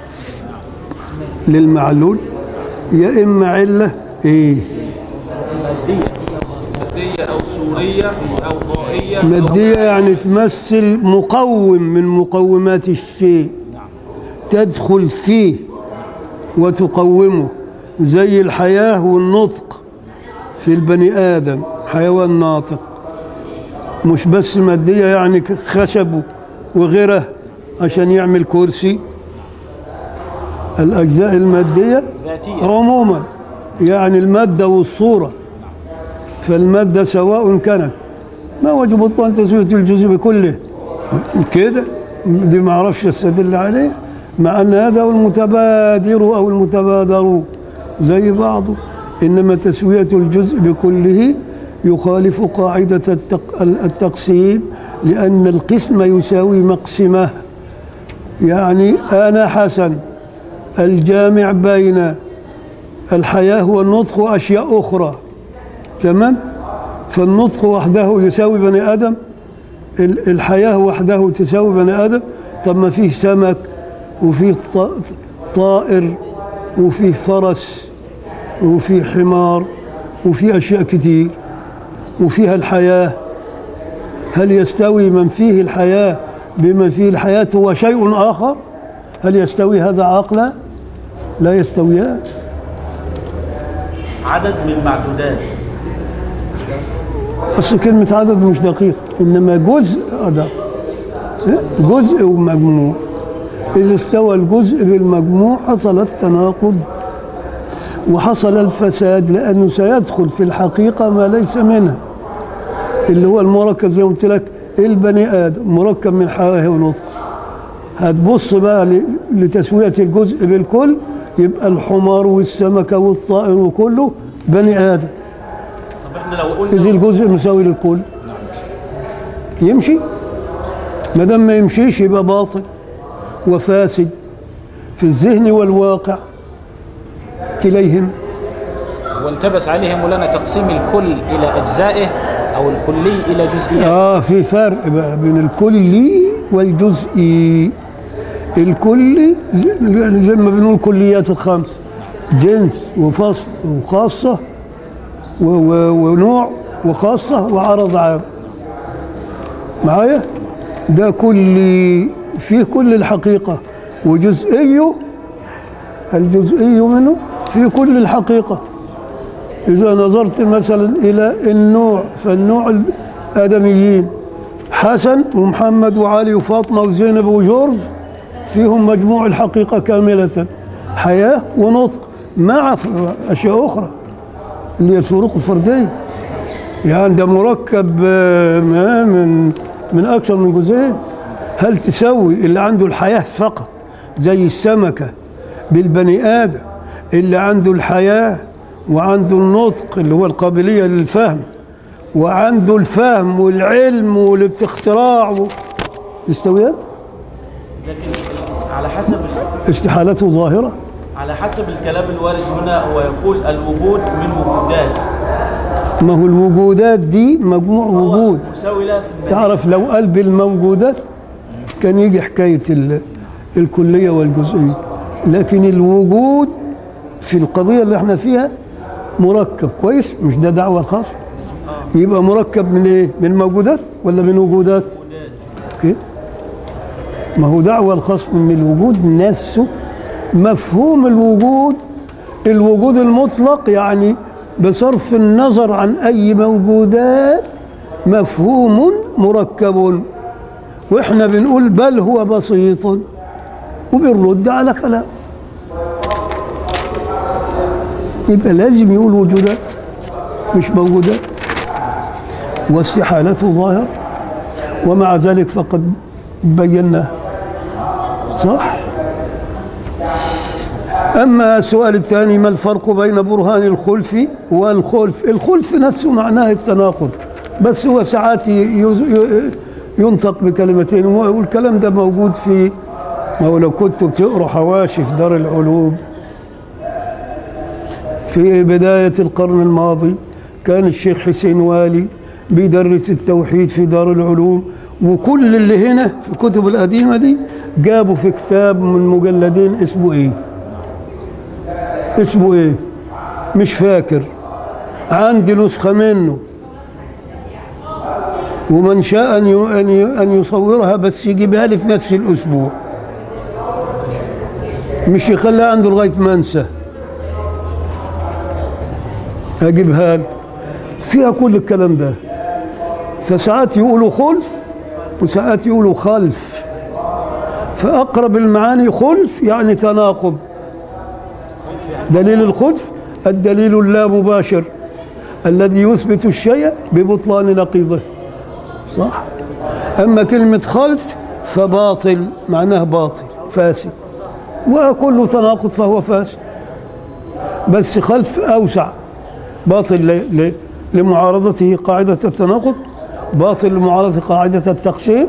للمعلول يا اما عله ايه مادية مادية أو سورية أو ضائية أو ماديه يعني تمثل مقوم من مقومات الشيء تدخل فيه وتقومه زي الحياه والنطق في البني ادم حيوان ناطق مش بس ماديه يعني خشب وغيره عشان يعمل كرسي الاجزاء الماديه ذاتية عموما يعني المادة والصورة فالمادة سواء كانت ما وجه بطلان تسوية الجزء بكله كده دي ما اعرفش استدل عليه مع ان هذا هو المتبادر او المتبادر زي بعضه انما تسوية الجزء بكله يخالف قاعدة التق- التقسيم لأن القسم يساوي مقسمه يعني أنا حسن الجامع بين الحياة والنطق وأشياء أخرى تمام فالنطق وحده يساوي بني آدم ال- الحياة وحده تساوي بني آدم طب ما فيه سمك وفيه ط- طائر وفيه فرس وفيه حمار وفيه أشياء كتير وفيها الحياة هل يستوي من فيه الحياة بمن فيه الحياة هو شيء آخر هل يستوي هذا عقلا لا يستويان عدد من المعدودات أصل كلمة عدد مش دقيقة إنما جزء أدق جزء ومجموع إذا استوى الجزء بالمجموع حصل التناقض وحصل الفساد لأنه سيدخل في الحقيقة ما ليس منها اللي هو المركب زي ما قلت لك البني آدم مركب من حياة ونطق هتبص بقى ل- لتسوية الجزء بالكل يبقى الحمار والسمكة والطائر وكله بني آدم طب احنا لو إذا قلنا الجزء مساوي للكل يمشي ما دام ما يمشيش يبقى باطل وفاسد في الذهن والواقع كليهما والتبس عليه مولانا تقسيم الكل إلى أجزائه أو الكلي إلى جزئيات اه في فرق بقى بين الكلي والجزئي الكلي زي- يعني زي ما بنقول كليات الخمس جنس وفصل وخاصة و- و- ونوع وخاصة وعرض عام معايا ده كلي فيه كل الحقيقة وجزئيه الجزئي منه في كل الحقيقة إذا نظرت مثلا إلى النوع فالنوع الآدميين حسن ومحمد وعلي وفاطمة وزينب وجورج فيهم مجموع الحقيقة كاملة حياة ونطق مع أشياء أخرى اللي هي الفروق الفردية يعني ده مركب آه، ما من من أكثر من جزئين هل تسوي اللي عنده الحياة فقط زي السمكة بالبني آدم اللي عنده الحياة وعنده النطق اللي هو القابلية للفهم وعنده الفهم والعلم والاختراع و... يستويان لكن على حسب استحالته ظاهرة على حسب الكلام الوارد هنا هو يقول الوجود من وجودات ما هو الوجودات دي مجموع هو وجود مساوي لها في المادية تعرف لو قال بالموجودات كان يجي حكاية ال- الكلية والجزئية لكن الوجود في القضية اللي احنا فيها مركب كويس مش ده دعوة خاصة يبقى مركب من ايه من موجودات ولا من وجودات اوكي ما هو دعوة الخصم من الوجود نفسه مفهوم الوجود الوجود المطلق يعني بصرف النظر عن أي موجودات مفهوم مركب واحنا بنقول بل هو بسيط وبنرد على كلام يبقى لازم يقول وجودات مش موجودات واستحالته ظاهر ومع ذلك فقد بيناه صح أما السؤال الثاني ما الفرق بين برهان الخلف والخلف الخلف نفسه معناه التناقض بس هو ساعات ي- ي- ينطق بكلمتين والكلام ده موجود في ما هو لو كنتوا بتقروا حواشي في دار العلوم في بداية القرن الماضي كان الشيخ حسين والي بيدرس التوحيد في دار العلوم وكل اللي هنا في الكتب القديمة دي جابوا في كتاب من مجلدين اسمه ايه اسمه ايه مش فاكر عندي نسخة منه ومن شاء أن ي- أن ي- أن يصورها بس يجيبها لي في نفس الأسبوع مش يخليها عنده لغاية ما أنسى أجيبها له فيها كل الكلام ده فساعات يقولوا خلف وساعات يقولوا خلف فأقرب المعاني خلف يعني تناقض دليل الخلف الدليل اللامباشر الذي يثبت الشيء ببطلان نقيضه صح أما كلمة خلف فباطل معناه باطل فاسد وكل تناقض فهو فاسد بس خلف أوسع باطل ل- ل- لمعارضته قاعدة التناقض باطل لمعارضة قاعدة التقسيم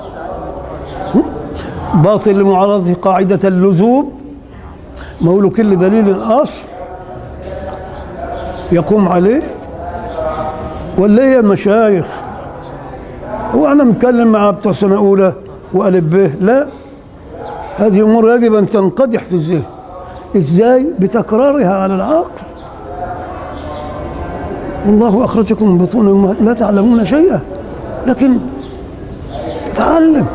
باطل لمعارضة قاعدة اللزوم ما هو له كل دليل أصل يقوم عليه ولا هي المشايخ هو انا متكلم مع بتوع سنه اولى والف ب لا هذه امور يجب ان تنقدح في الذهن ازاي بتكرارها على العقل والله اخرجكم من بطون امهات لا تعلمون شيئا لكن تتعلم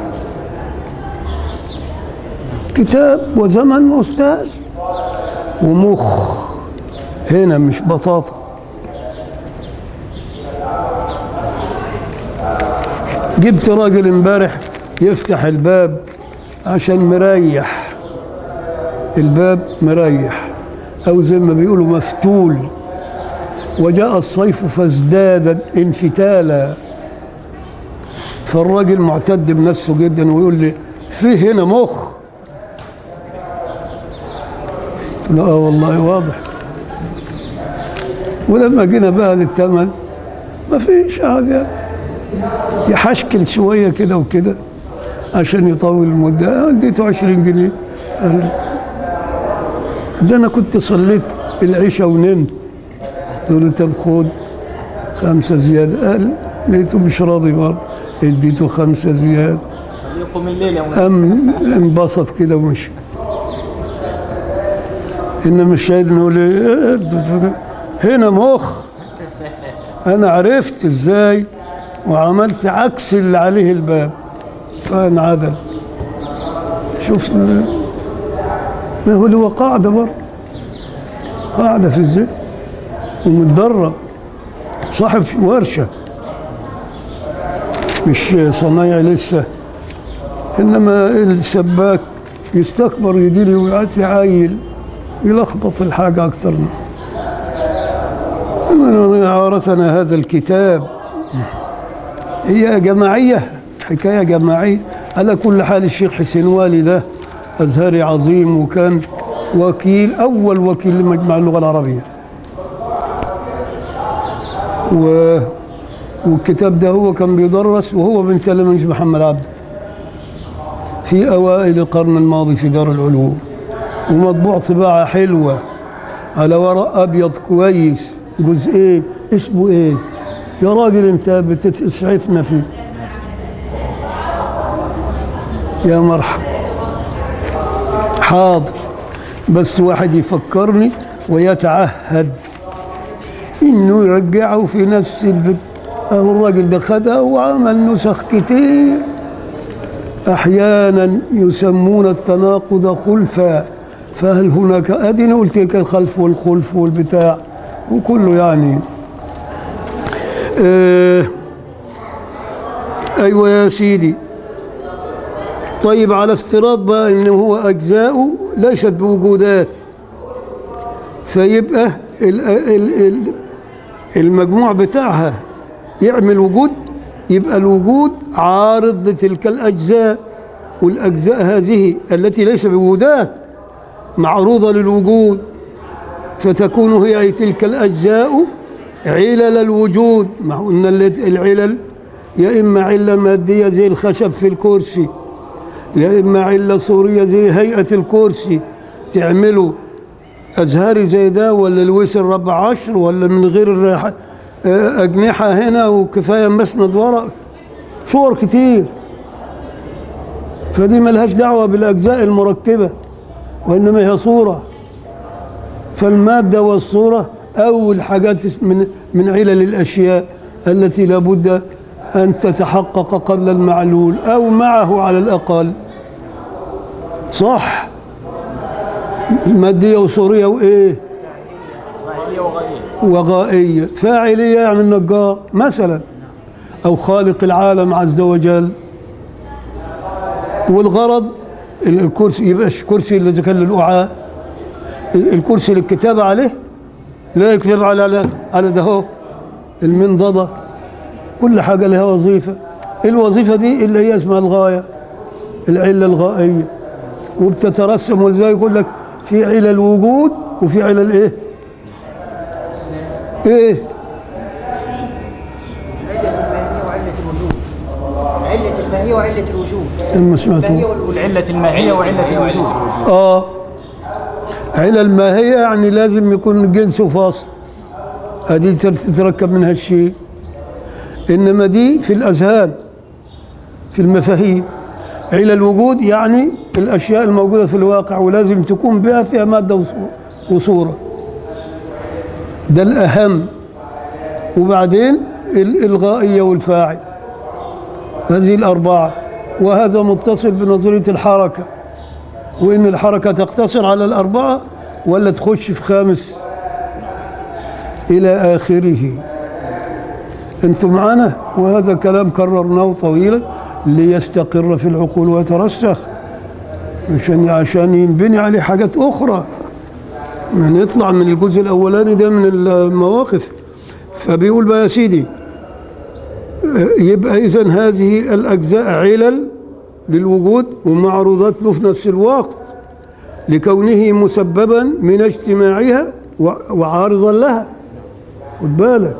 كتاب وزمن واستاذ ومخ هنا مش بطاطا جبت راجل امبارح يفتح الباب عشان مريح الباب مريح او زي ما بيقولوا مفتول وجاء الصيف فازداد انفتالا فالراجل معتد بنفسه جدا ويقول لي في هنا مخ لا والله واضح ولما جينا بقى للثمن ما فيش حاجه يحشكل شويه كده وكده عشان يطول المده اديته 20 جنيه قال ده انا كنت صليت العشاء ونمت قلت له طب خد خمسه زياده قال لقيته مش راضي برضه اديته خمسه زياده يقوم الليل يا مولانا. قام انبسط كده ومشي انما الشاهد انه لي- هنا مخ انا عرفت ازاي وعملت عكس اللي عليه الباب فانعدل شوف ما هو هو قاعده برضه قاعده في الذهن ومتدرب صاحب ورشه مش صنايعي لسه انما السباك يستكبر يجي لي ويبعت لي عيل يلخبط الحاجه اكثر من عارتنا هذا الكتاب هي جماعيه حكايه جماعيه على كل حال الشيخ حسين والي ده ازهري عظيم وكان وكيل اول وكيل لمجمع اللغه العربيه و والكتاب ده هو كان بيدرس وهو من تلاميذ محمد عبده في أوائل القرن الماضي في دار العلوم ومطبوع طباعة حلوة على ورق أبيض كويس جزئين اسمه إيه؟ يا راجل أنت بتسعفنا فيه يا مرحبا حاضر بس واحد يفكرني ويتعهد انه يرجعه في نفس البيت اهو الراجل ده خدها وعمل نسخ كتير احيانا يسمون التناقض خلفا فهل هناك ادينا قلت لك الخلف والخلف والبتاع وكله يعني آه ايوه يا سيدي طيب على افتراض بقى انه هو اجزاؤه ليست بوجودات فيبقى ال ال ال المجموع بتاعها يعمل وجود يبقى الوجود عارض لتلك الأجزاء والأجزاء هذه التي ليس بوجودات معروضة للوجود فتكون هي أي تلك الأجزاء علل الوجود ما قلنا العلل يا إما علة مادية زي الخشب في الكرسي يا إما علة صورية زي هيئة الكرسي تعمله أزهري زي ده ولا الويس الربع عشر ولا من غير الريح- آه، أجنحة هنا وكفاية مسند ورق صور كتير فدي ملهاش دعوة بالأجزاء المركبة وإنما هي صورة فالمادة والصورة أول حاجات من من علل الأشياء التي لابد أن تتحقق قبل المعلول أو معه على الأقل صح مادية وصورية وإيه فاعلية وغائية وغائية فاعلية يعني النجار مثلا أو خالق العالم عز وجل والغرض الكرسي يبقى الكرسي اللي كان للوعاء الكرسي للكتابة عليه لا يكتب على على على ده هو المنضدة كل حاجة لها وظيفة الوظيفة دي اللي هي اسمها الغاية العلة الغائية وبتترسم ولذلك يقول لك في علل وجود وفي علل ايه؟ ايه؟ علة الماهية وعلة الوجود علة الماهية وعلة الوجود لما سمعتوا الماهية والوجود العلة الماهية وعلة الوجود اه علل ما هي يعني لازم يكون جنس وفاصل ادي تتركب منها الشيء انما دي في الاذهان في المفاهيم علل الوجود يعني الاشياء الموجوده في الواقع ولازم تكون بها فيها ماده وصو- وصوره ده الاهم وبعدين الالغائيه والفاعل هذه الاربعه وهذا متصل بنظريه الحركه وإن الحركة تقتصر على الأربعة ولا تخش في خامس إلى آخره أنتم معنا وهذا كلام كررناه طويلا ليستقر في العقول ويترسخ عشان عشان ينبني عليه حاجات أخرى يعني يطلع من الجزء الأولاني ده من المواقف فبيقول بقى يا سيدي يبقى إذن هذه الأجزاء علل للوجود ومعروضات له في نفس الوقت لكونه مسببا من اجتماعها و- وعارضا لها خد بالك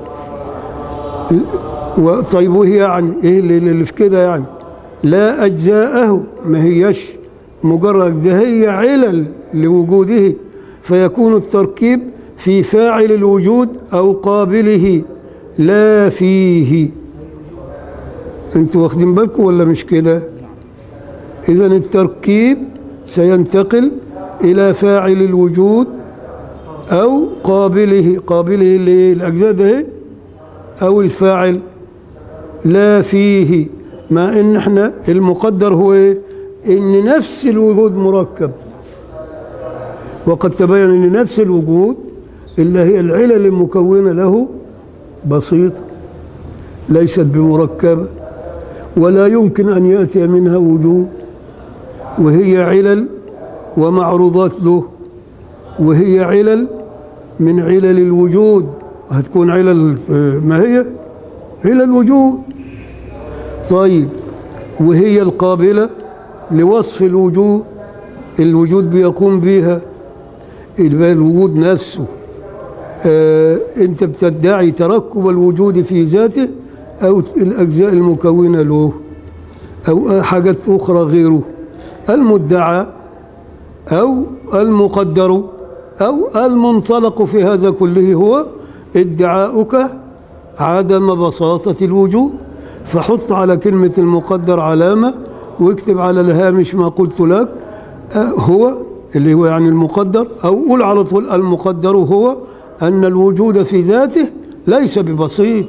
و- طيب وهي يعني ايه اللي, اللي في كده يعني لا اجزاءه ما هيش مجرد ده هي علل لوجوده فيكون التركيب في فاعل الوجود او قابله لا فيه انتوا واخدين بالكم ولا مش كده إذا التركيب سينتقل إلى فاعل الوجود أو قابله قابله اللي هي الأجزاء ده إيه؟ أو الفاعل لا فيه مع إن إحنا المقدر هو إيه؟ إن نفس الوجود مركب وقد تبين إن نفس الوجود اللي هي العلل المكونة له بسيطة ليست بمركبة ولا يمكن أن يأتي منها وجود وهي علل ومعروضات له وهي علل من علل الوجود هتكون علل آه، ما هي علل وجود طيب وهي القابلة لوصف الوجود الوجود بيقوم بها يبقى الوجود نفسه آه انت بتدعي تركب الوجود في ذاته او الاجزاء المكونه له او حاجات اخرى غيره المدعى او المقدر او المنطلق في هذا كله هو ادعاؤك عدم بساطه الوجود فحط على كلمه المقدر علامه واكتب على الهامش ما قلت لك آه، هو اللي هو يعني المقدر او قول على طول المقدر هو ان الوجود في ذاته ليس ببسيط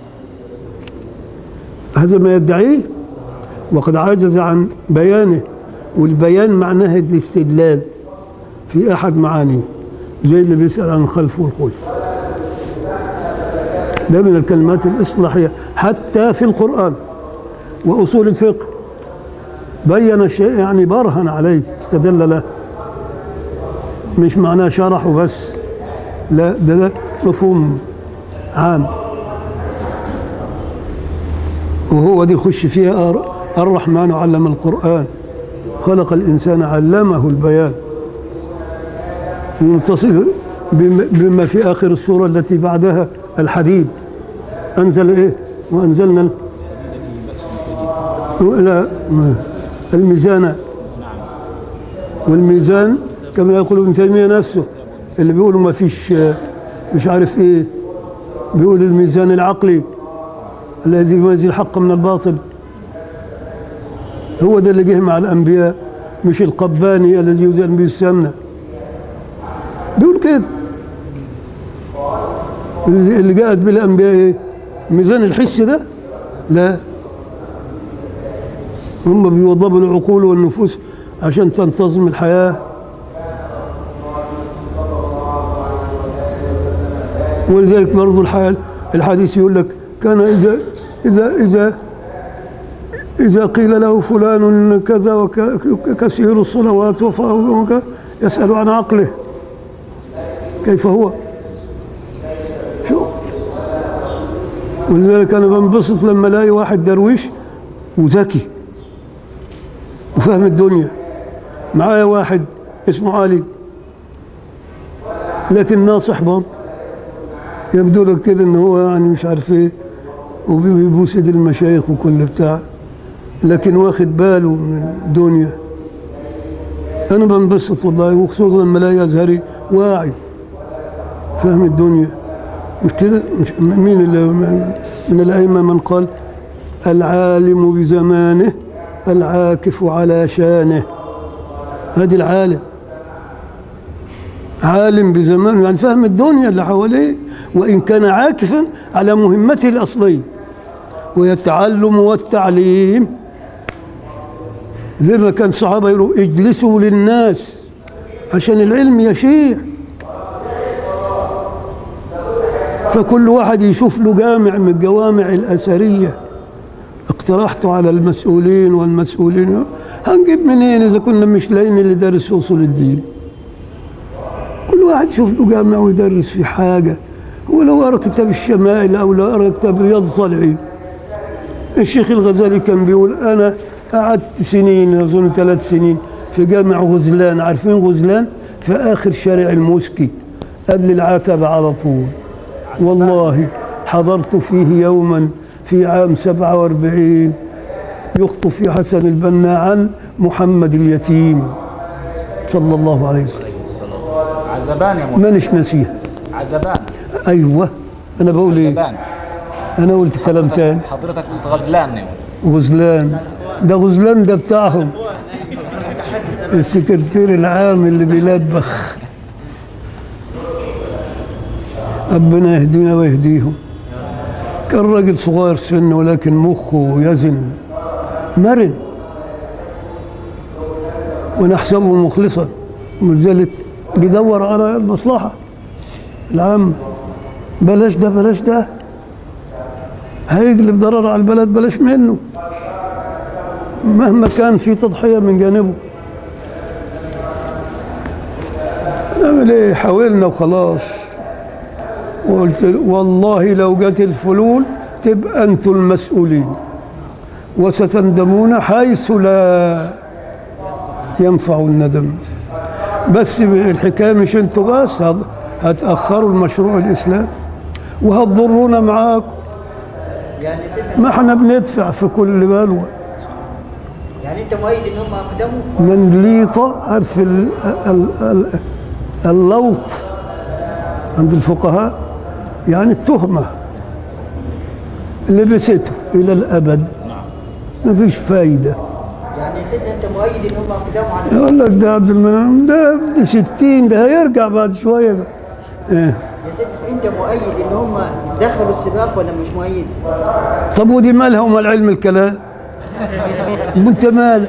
هذا ما يدعيه وقد عجز عن بيانه والبيان معناه الاستدلال في احد معانيه زي اللي بيسال عن الخلف والخلف ده من الكلمات الاصلاحيه حتى في القران واصول الفقه بين الشيء يعني برهن عليه استدل له مش معناه شرحه بس لا ده, ده مفهوم عام وهو دي يخش فيها الر- الرحمن علم القرآن خلق الإنسان علمه البيان ومتصف بما بما في آخر السورة التي بعدها الحديد أنزل إيه وأنزلنا ال- لا الميزان والميزان كما يقول ابن تيمية نفسه اللي بيقولوا ما فيش آه، مش عارف ايه بيقول الميزان العقلي الذي يميز الحق من الباطل هو ده اللي جه مع الأنبياء مش القباني الذي يزن به السمنة دول كده اللي جاءت به الأنبياء إيه؟ ميزان الحس ده لا هم بيوضبوا العقول والنفوس عشان تنتظم الحياة ولذلك برضو الحياة الحديث يقول لك كان إذا إذا إذا إذا قيل له فلان كذا وكثير الصلوات وكذا يسأل عن عقله كيف هو شو ولذلك أنا بنبسط لما ألاقي واحد درويش وذكي وفهم الدنيا معايا واحد اسمه علي لكن ناصح برضه يبدو لك كده ان هو يعني مش عارف ايه وبيبوس ايد المشايخ وكل بتاع لكن واخد باله من الدنيا انا بنبسط والله وخصوصا لما الاقي ازهري واعي فاهم الدنيا مش كده مش مين اللي من الائمه من قال العالم بزمانه العاكف على شانه هذه العالم عالم بزمانه يعني فاهم الدنيا اللي حواليه وإن كان عاكفا على مهمته الأصلية وهي التعلم والتعليم زي ما كان الصحابة يقولوا اجلسوا للناس عشان العلم يشيع فكل واحد يشوف له جامع من الجوامع الأثرية اقترحته على المسؤولين والمسؤولين هنجيب منين إذا كنا مش لاقيين اللي دارس أصول الدين كل واحد يشوف له جامع ويدرس في حاجة هو لو قرأ كتاب الشمائل أو لو قرأ كتاب رياض الصالحين الشيخ الغزالي كان بيقول أنا قعدت سنين أظن ثلاث سنين في جامع غزلان عارفين غزلان في آخر شارع الموسكي قبل العتبة على طول والله حضرت فيه يوما في عام 47 يخطب في حسن البنا عن محمد اليتيم صلى الله عليه وسلم عزبان يا مولانا مانيش نسيها عزبان ايوه انا بقول ايه عزبان انا قلت كلام تاني حضرتك غزلان غزلان ده غزلان ده بتاعهم السكرتير العام اللي بيلبخ ربنا يهدينا ويهديهم كان راجل صغير سن ولكن مخه يزن مرن ونحسبه مخلصا ولذلك بيدور على المصلحة العامة بلاش ده بلاش ده هيجلب ضرر على البلد بلاش منه مهما كان في تضحية من جانبه نعمل ايه حاولنا وخلاص وقلت له والله لو جت الفلول تبقى انتوا المسؤولين وستندمون حيث لا ينفع الندم بس الحكايه مش انتوا بس هت- هتاخروا المشروع الاسلامي وهتضرونا معاكم يعني سيدنا ما احنا بندفع في كل بلوى يعني انت مؤيد ان هم اقدموا منليطة عارف ال- ال- ال- اللوط عند الفقهاء يعني التهمة لبسته إلى الأبد ما فيش فايدة يعني يا سيدنا انت مؤيد ان هم اقدموا على يقول لك ده عبد المنعم ده ابن ستين ده هيرجع بعد شوية بقى. إيه. يا سيدنا انت مؤيد ان هم دخلوا السباق ولا مش مؤيد؟ طب ودي مالها ومال علم الكلام وانت مالك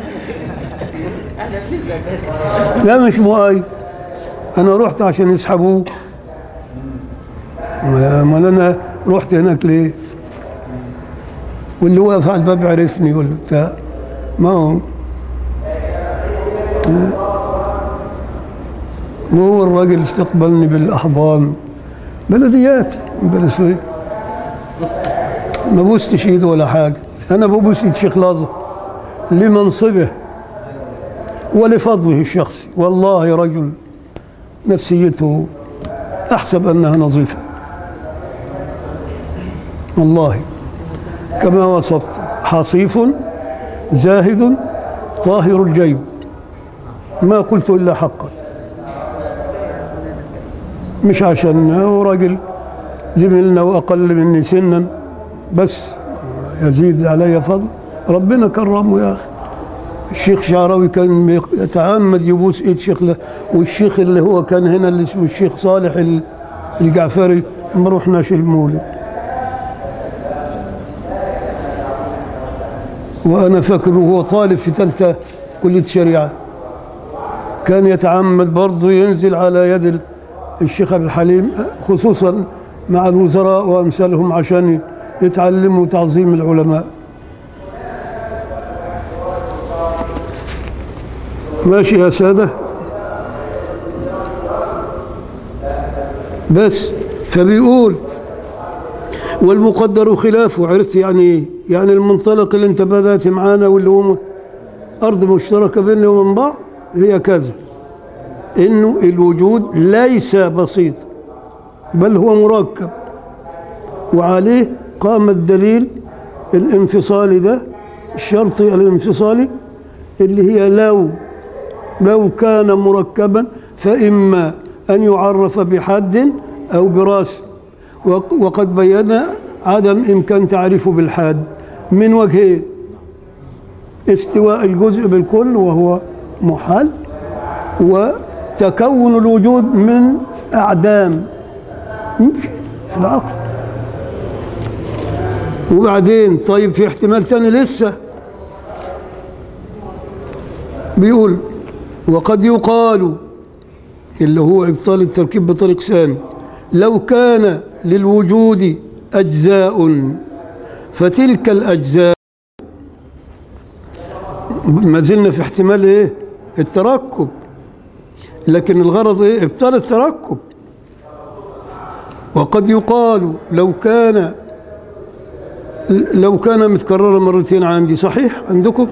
لا مش مؤيد انا رحت عشان يسحبوه ما امال انا رحت هناك ليه واللي واقف على الباب عرفني ولا بتاع ما هو وهو الراجل استقبلني بالاحضان بلديات من بلد سويف ما بوستش ايده ولا حاجه انا ببوس ايد شيخ لازم لمنصبه ولفضله الشخصي والله رجل نفسيته احسب انها نظيفه والله كما وصفت حصيف زاهد طاهر الجيب ما قلت الا حقا مش عشان هو راجل زميلنا واقل مني سنا بس يزيد علي فضل ربنا كرمه يا اخي الشيخ شعراوي كان يتعمد يبوس ايد شيخ له والشيخ اللي هو كان هنا اللي اسمه الشيخ صالح ال- الجعفري ما رحناش المولد وانا فاكر وهو طالب في ثالثه كليه شريعه كان يتعمد برضه ينزل على يد ال- الشيخ عبد الحليم خصوصا مع الوزراء وامثالهم عشان يتعلموا تعظيم العلماء ماشي يا سادة بس فبيقول والمقدر خلافه عرفت يعني يعني المنطلق اللي انت بدأت معانا واللي هو أرض مشتركة بيننا وبين بعض هي كذا إنه الوجود ليس بسيط بل هو مركب وعليه قام الدليل الانفصالي ده الشرطي الانفصالي اللي هي لو لو كان مركبا فإما أن يعرف بحد أو براسم وق- وقد بينا عدم إمكان تعريفه بالحاد من وجهين استواء الجزء بالكل وهو محال وتكون الوجود من أعدام يمشي في العقل وبعدين طيب في احتمال ثاني لسه بيقول وقد يقال اللي هو ابطال التركيب بطريق ثاني لو كان للوجود اجزاء فتلك الاجزاء ما زلنا في احتمال ايه التركب لكن الغرض ايه ابطال التركب وقد يقال لو كان لو كان متكررا مرتين عندي صحيح عندكم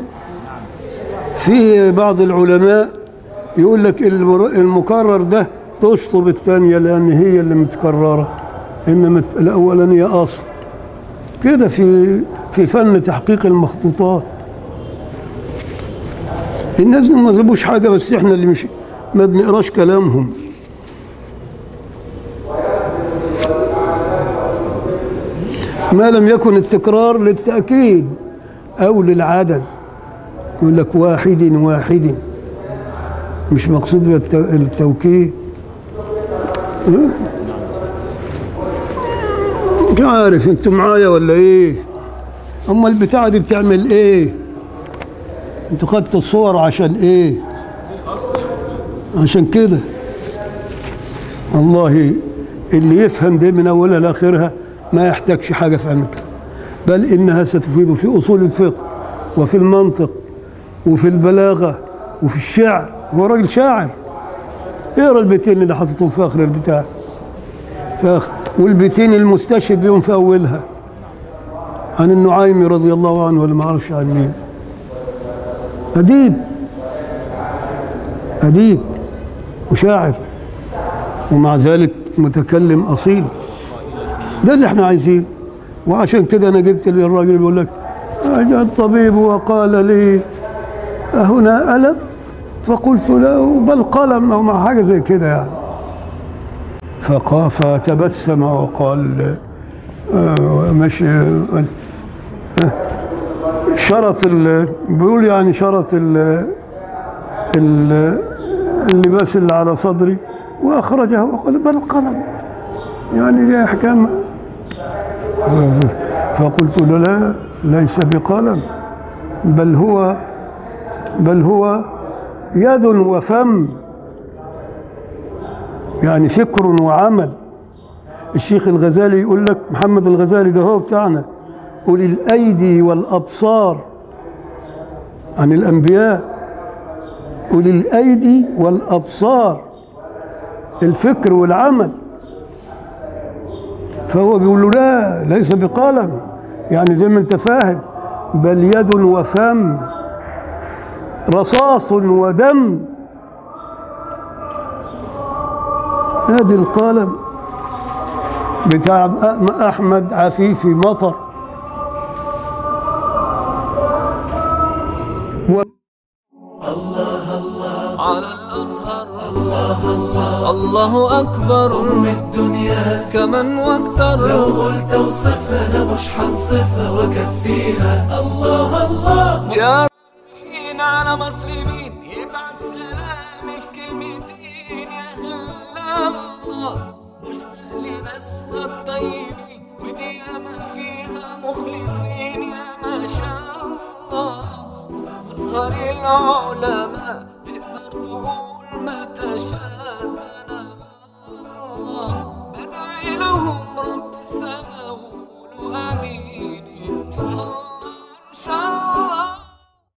في بعض العلماء يقول لك المر- المكرر ده تشطب الثانية لأن هي اللي متكررة إنما الأولانية أصل كده في في فن تحقيق المخطوطات الناس ما سابوش حاجة بس احنا اللي مش ما بنقراش كلامهم ما لم يكن التكرار للتأكيد أو للعدد يقول لك واحد واحد مش مقصود بالت- التوكيد إيه؟ مش عارف انتوا معايا ولا ايه اما البتاعه دي بتعمل ايه انتوا خدتوا الصور عشان ايه عشان كده والله اللي يفهم ده من اولها لاخرها ما يحتاجش حاجه في علم الكلام بل انها ستفيد في اصول الفقه وفي المنطق وفي البلاغه وفي الشعر هو راجل شاعر اقرا البيتين اللي حاططهم في اخر البتاع في آخر والبيتين المستشهد بيهم في اولها عن النعيمي رضي الله عنه ولا ما اعرفش عن مين اديب اديب وشاعر ومع ذلك متكلم اصيل ده اللي احنا عايزينه وعشان كده انا جبت لي الراجل اللي بيقول لك اجى الطبيب وقال لي هنا الم فقلت له بل قلم او مع حاجه زي كده يعني فقا فتبسم وقال آه، مش آه، شرط ال بيقول يعني شرط ال ال اللباس اللي على صدري واخرجه وقال بل قلم يعني دي احكام فقلت له لا ليس بقلم بل هو بل هو يد وفم يعني فكر وعمل الشيخ الغزالي يقول لك محمد الغزالي ده هو بتاعنا أولي الأيدي والأبصار عن الأنبياء أولي الأيدي والأبصار الفكر والعمل فهو بيقول له لا ليس بقلم يعني زي ما انت فاهم بل يد وفم رصاص ودم ادي القلم بتاع احمد عفيفي مطر و... على الأزهر الله أكبر الدنيا كمن واكتر لو قلت اوصفها انا مش حنصفها واكفيها الله الله يا ربنا على مصر مين يبعت سلامي في كلمتين يا هلا الله مش سهل بس الطيبين ودي ياما فيها مخلصين يا ما شاء الله أزهر العلماء تقدر تقول ما تشاء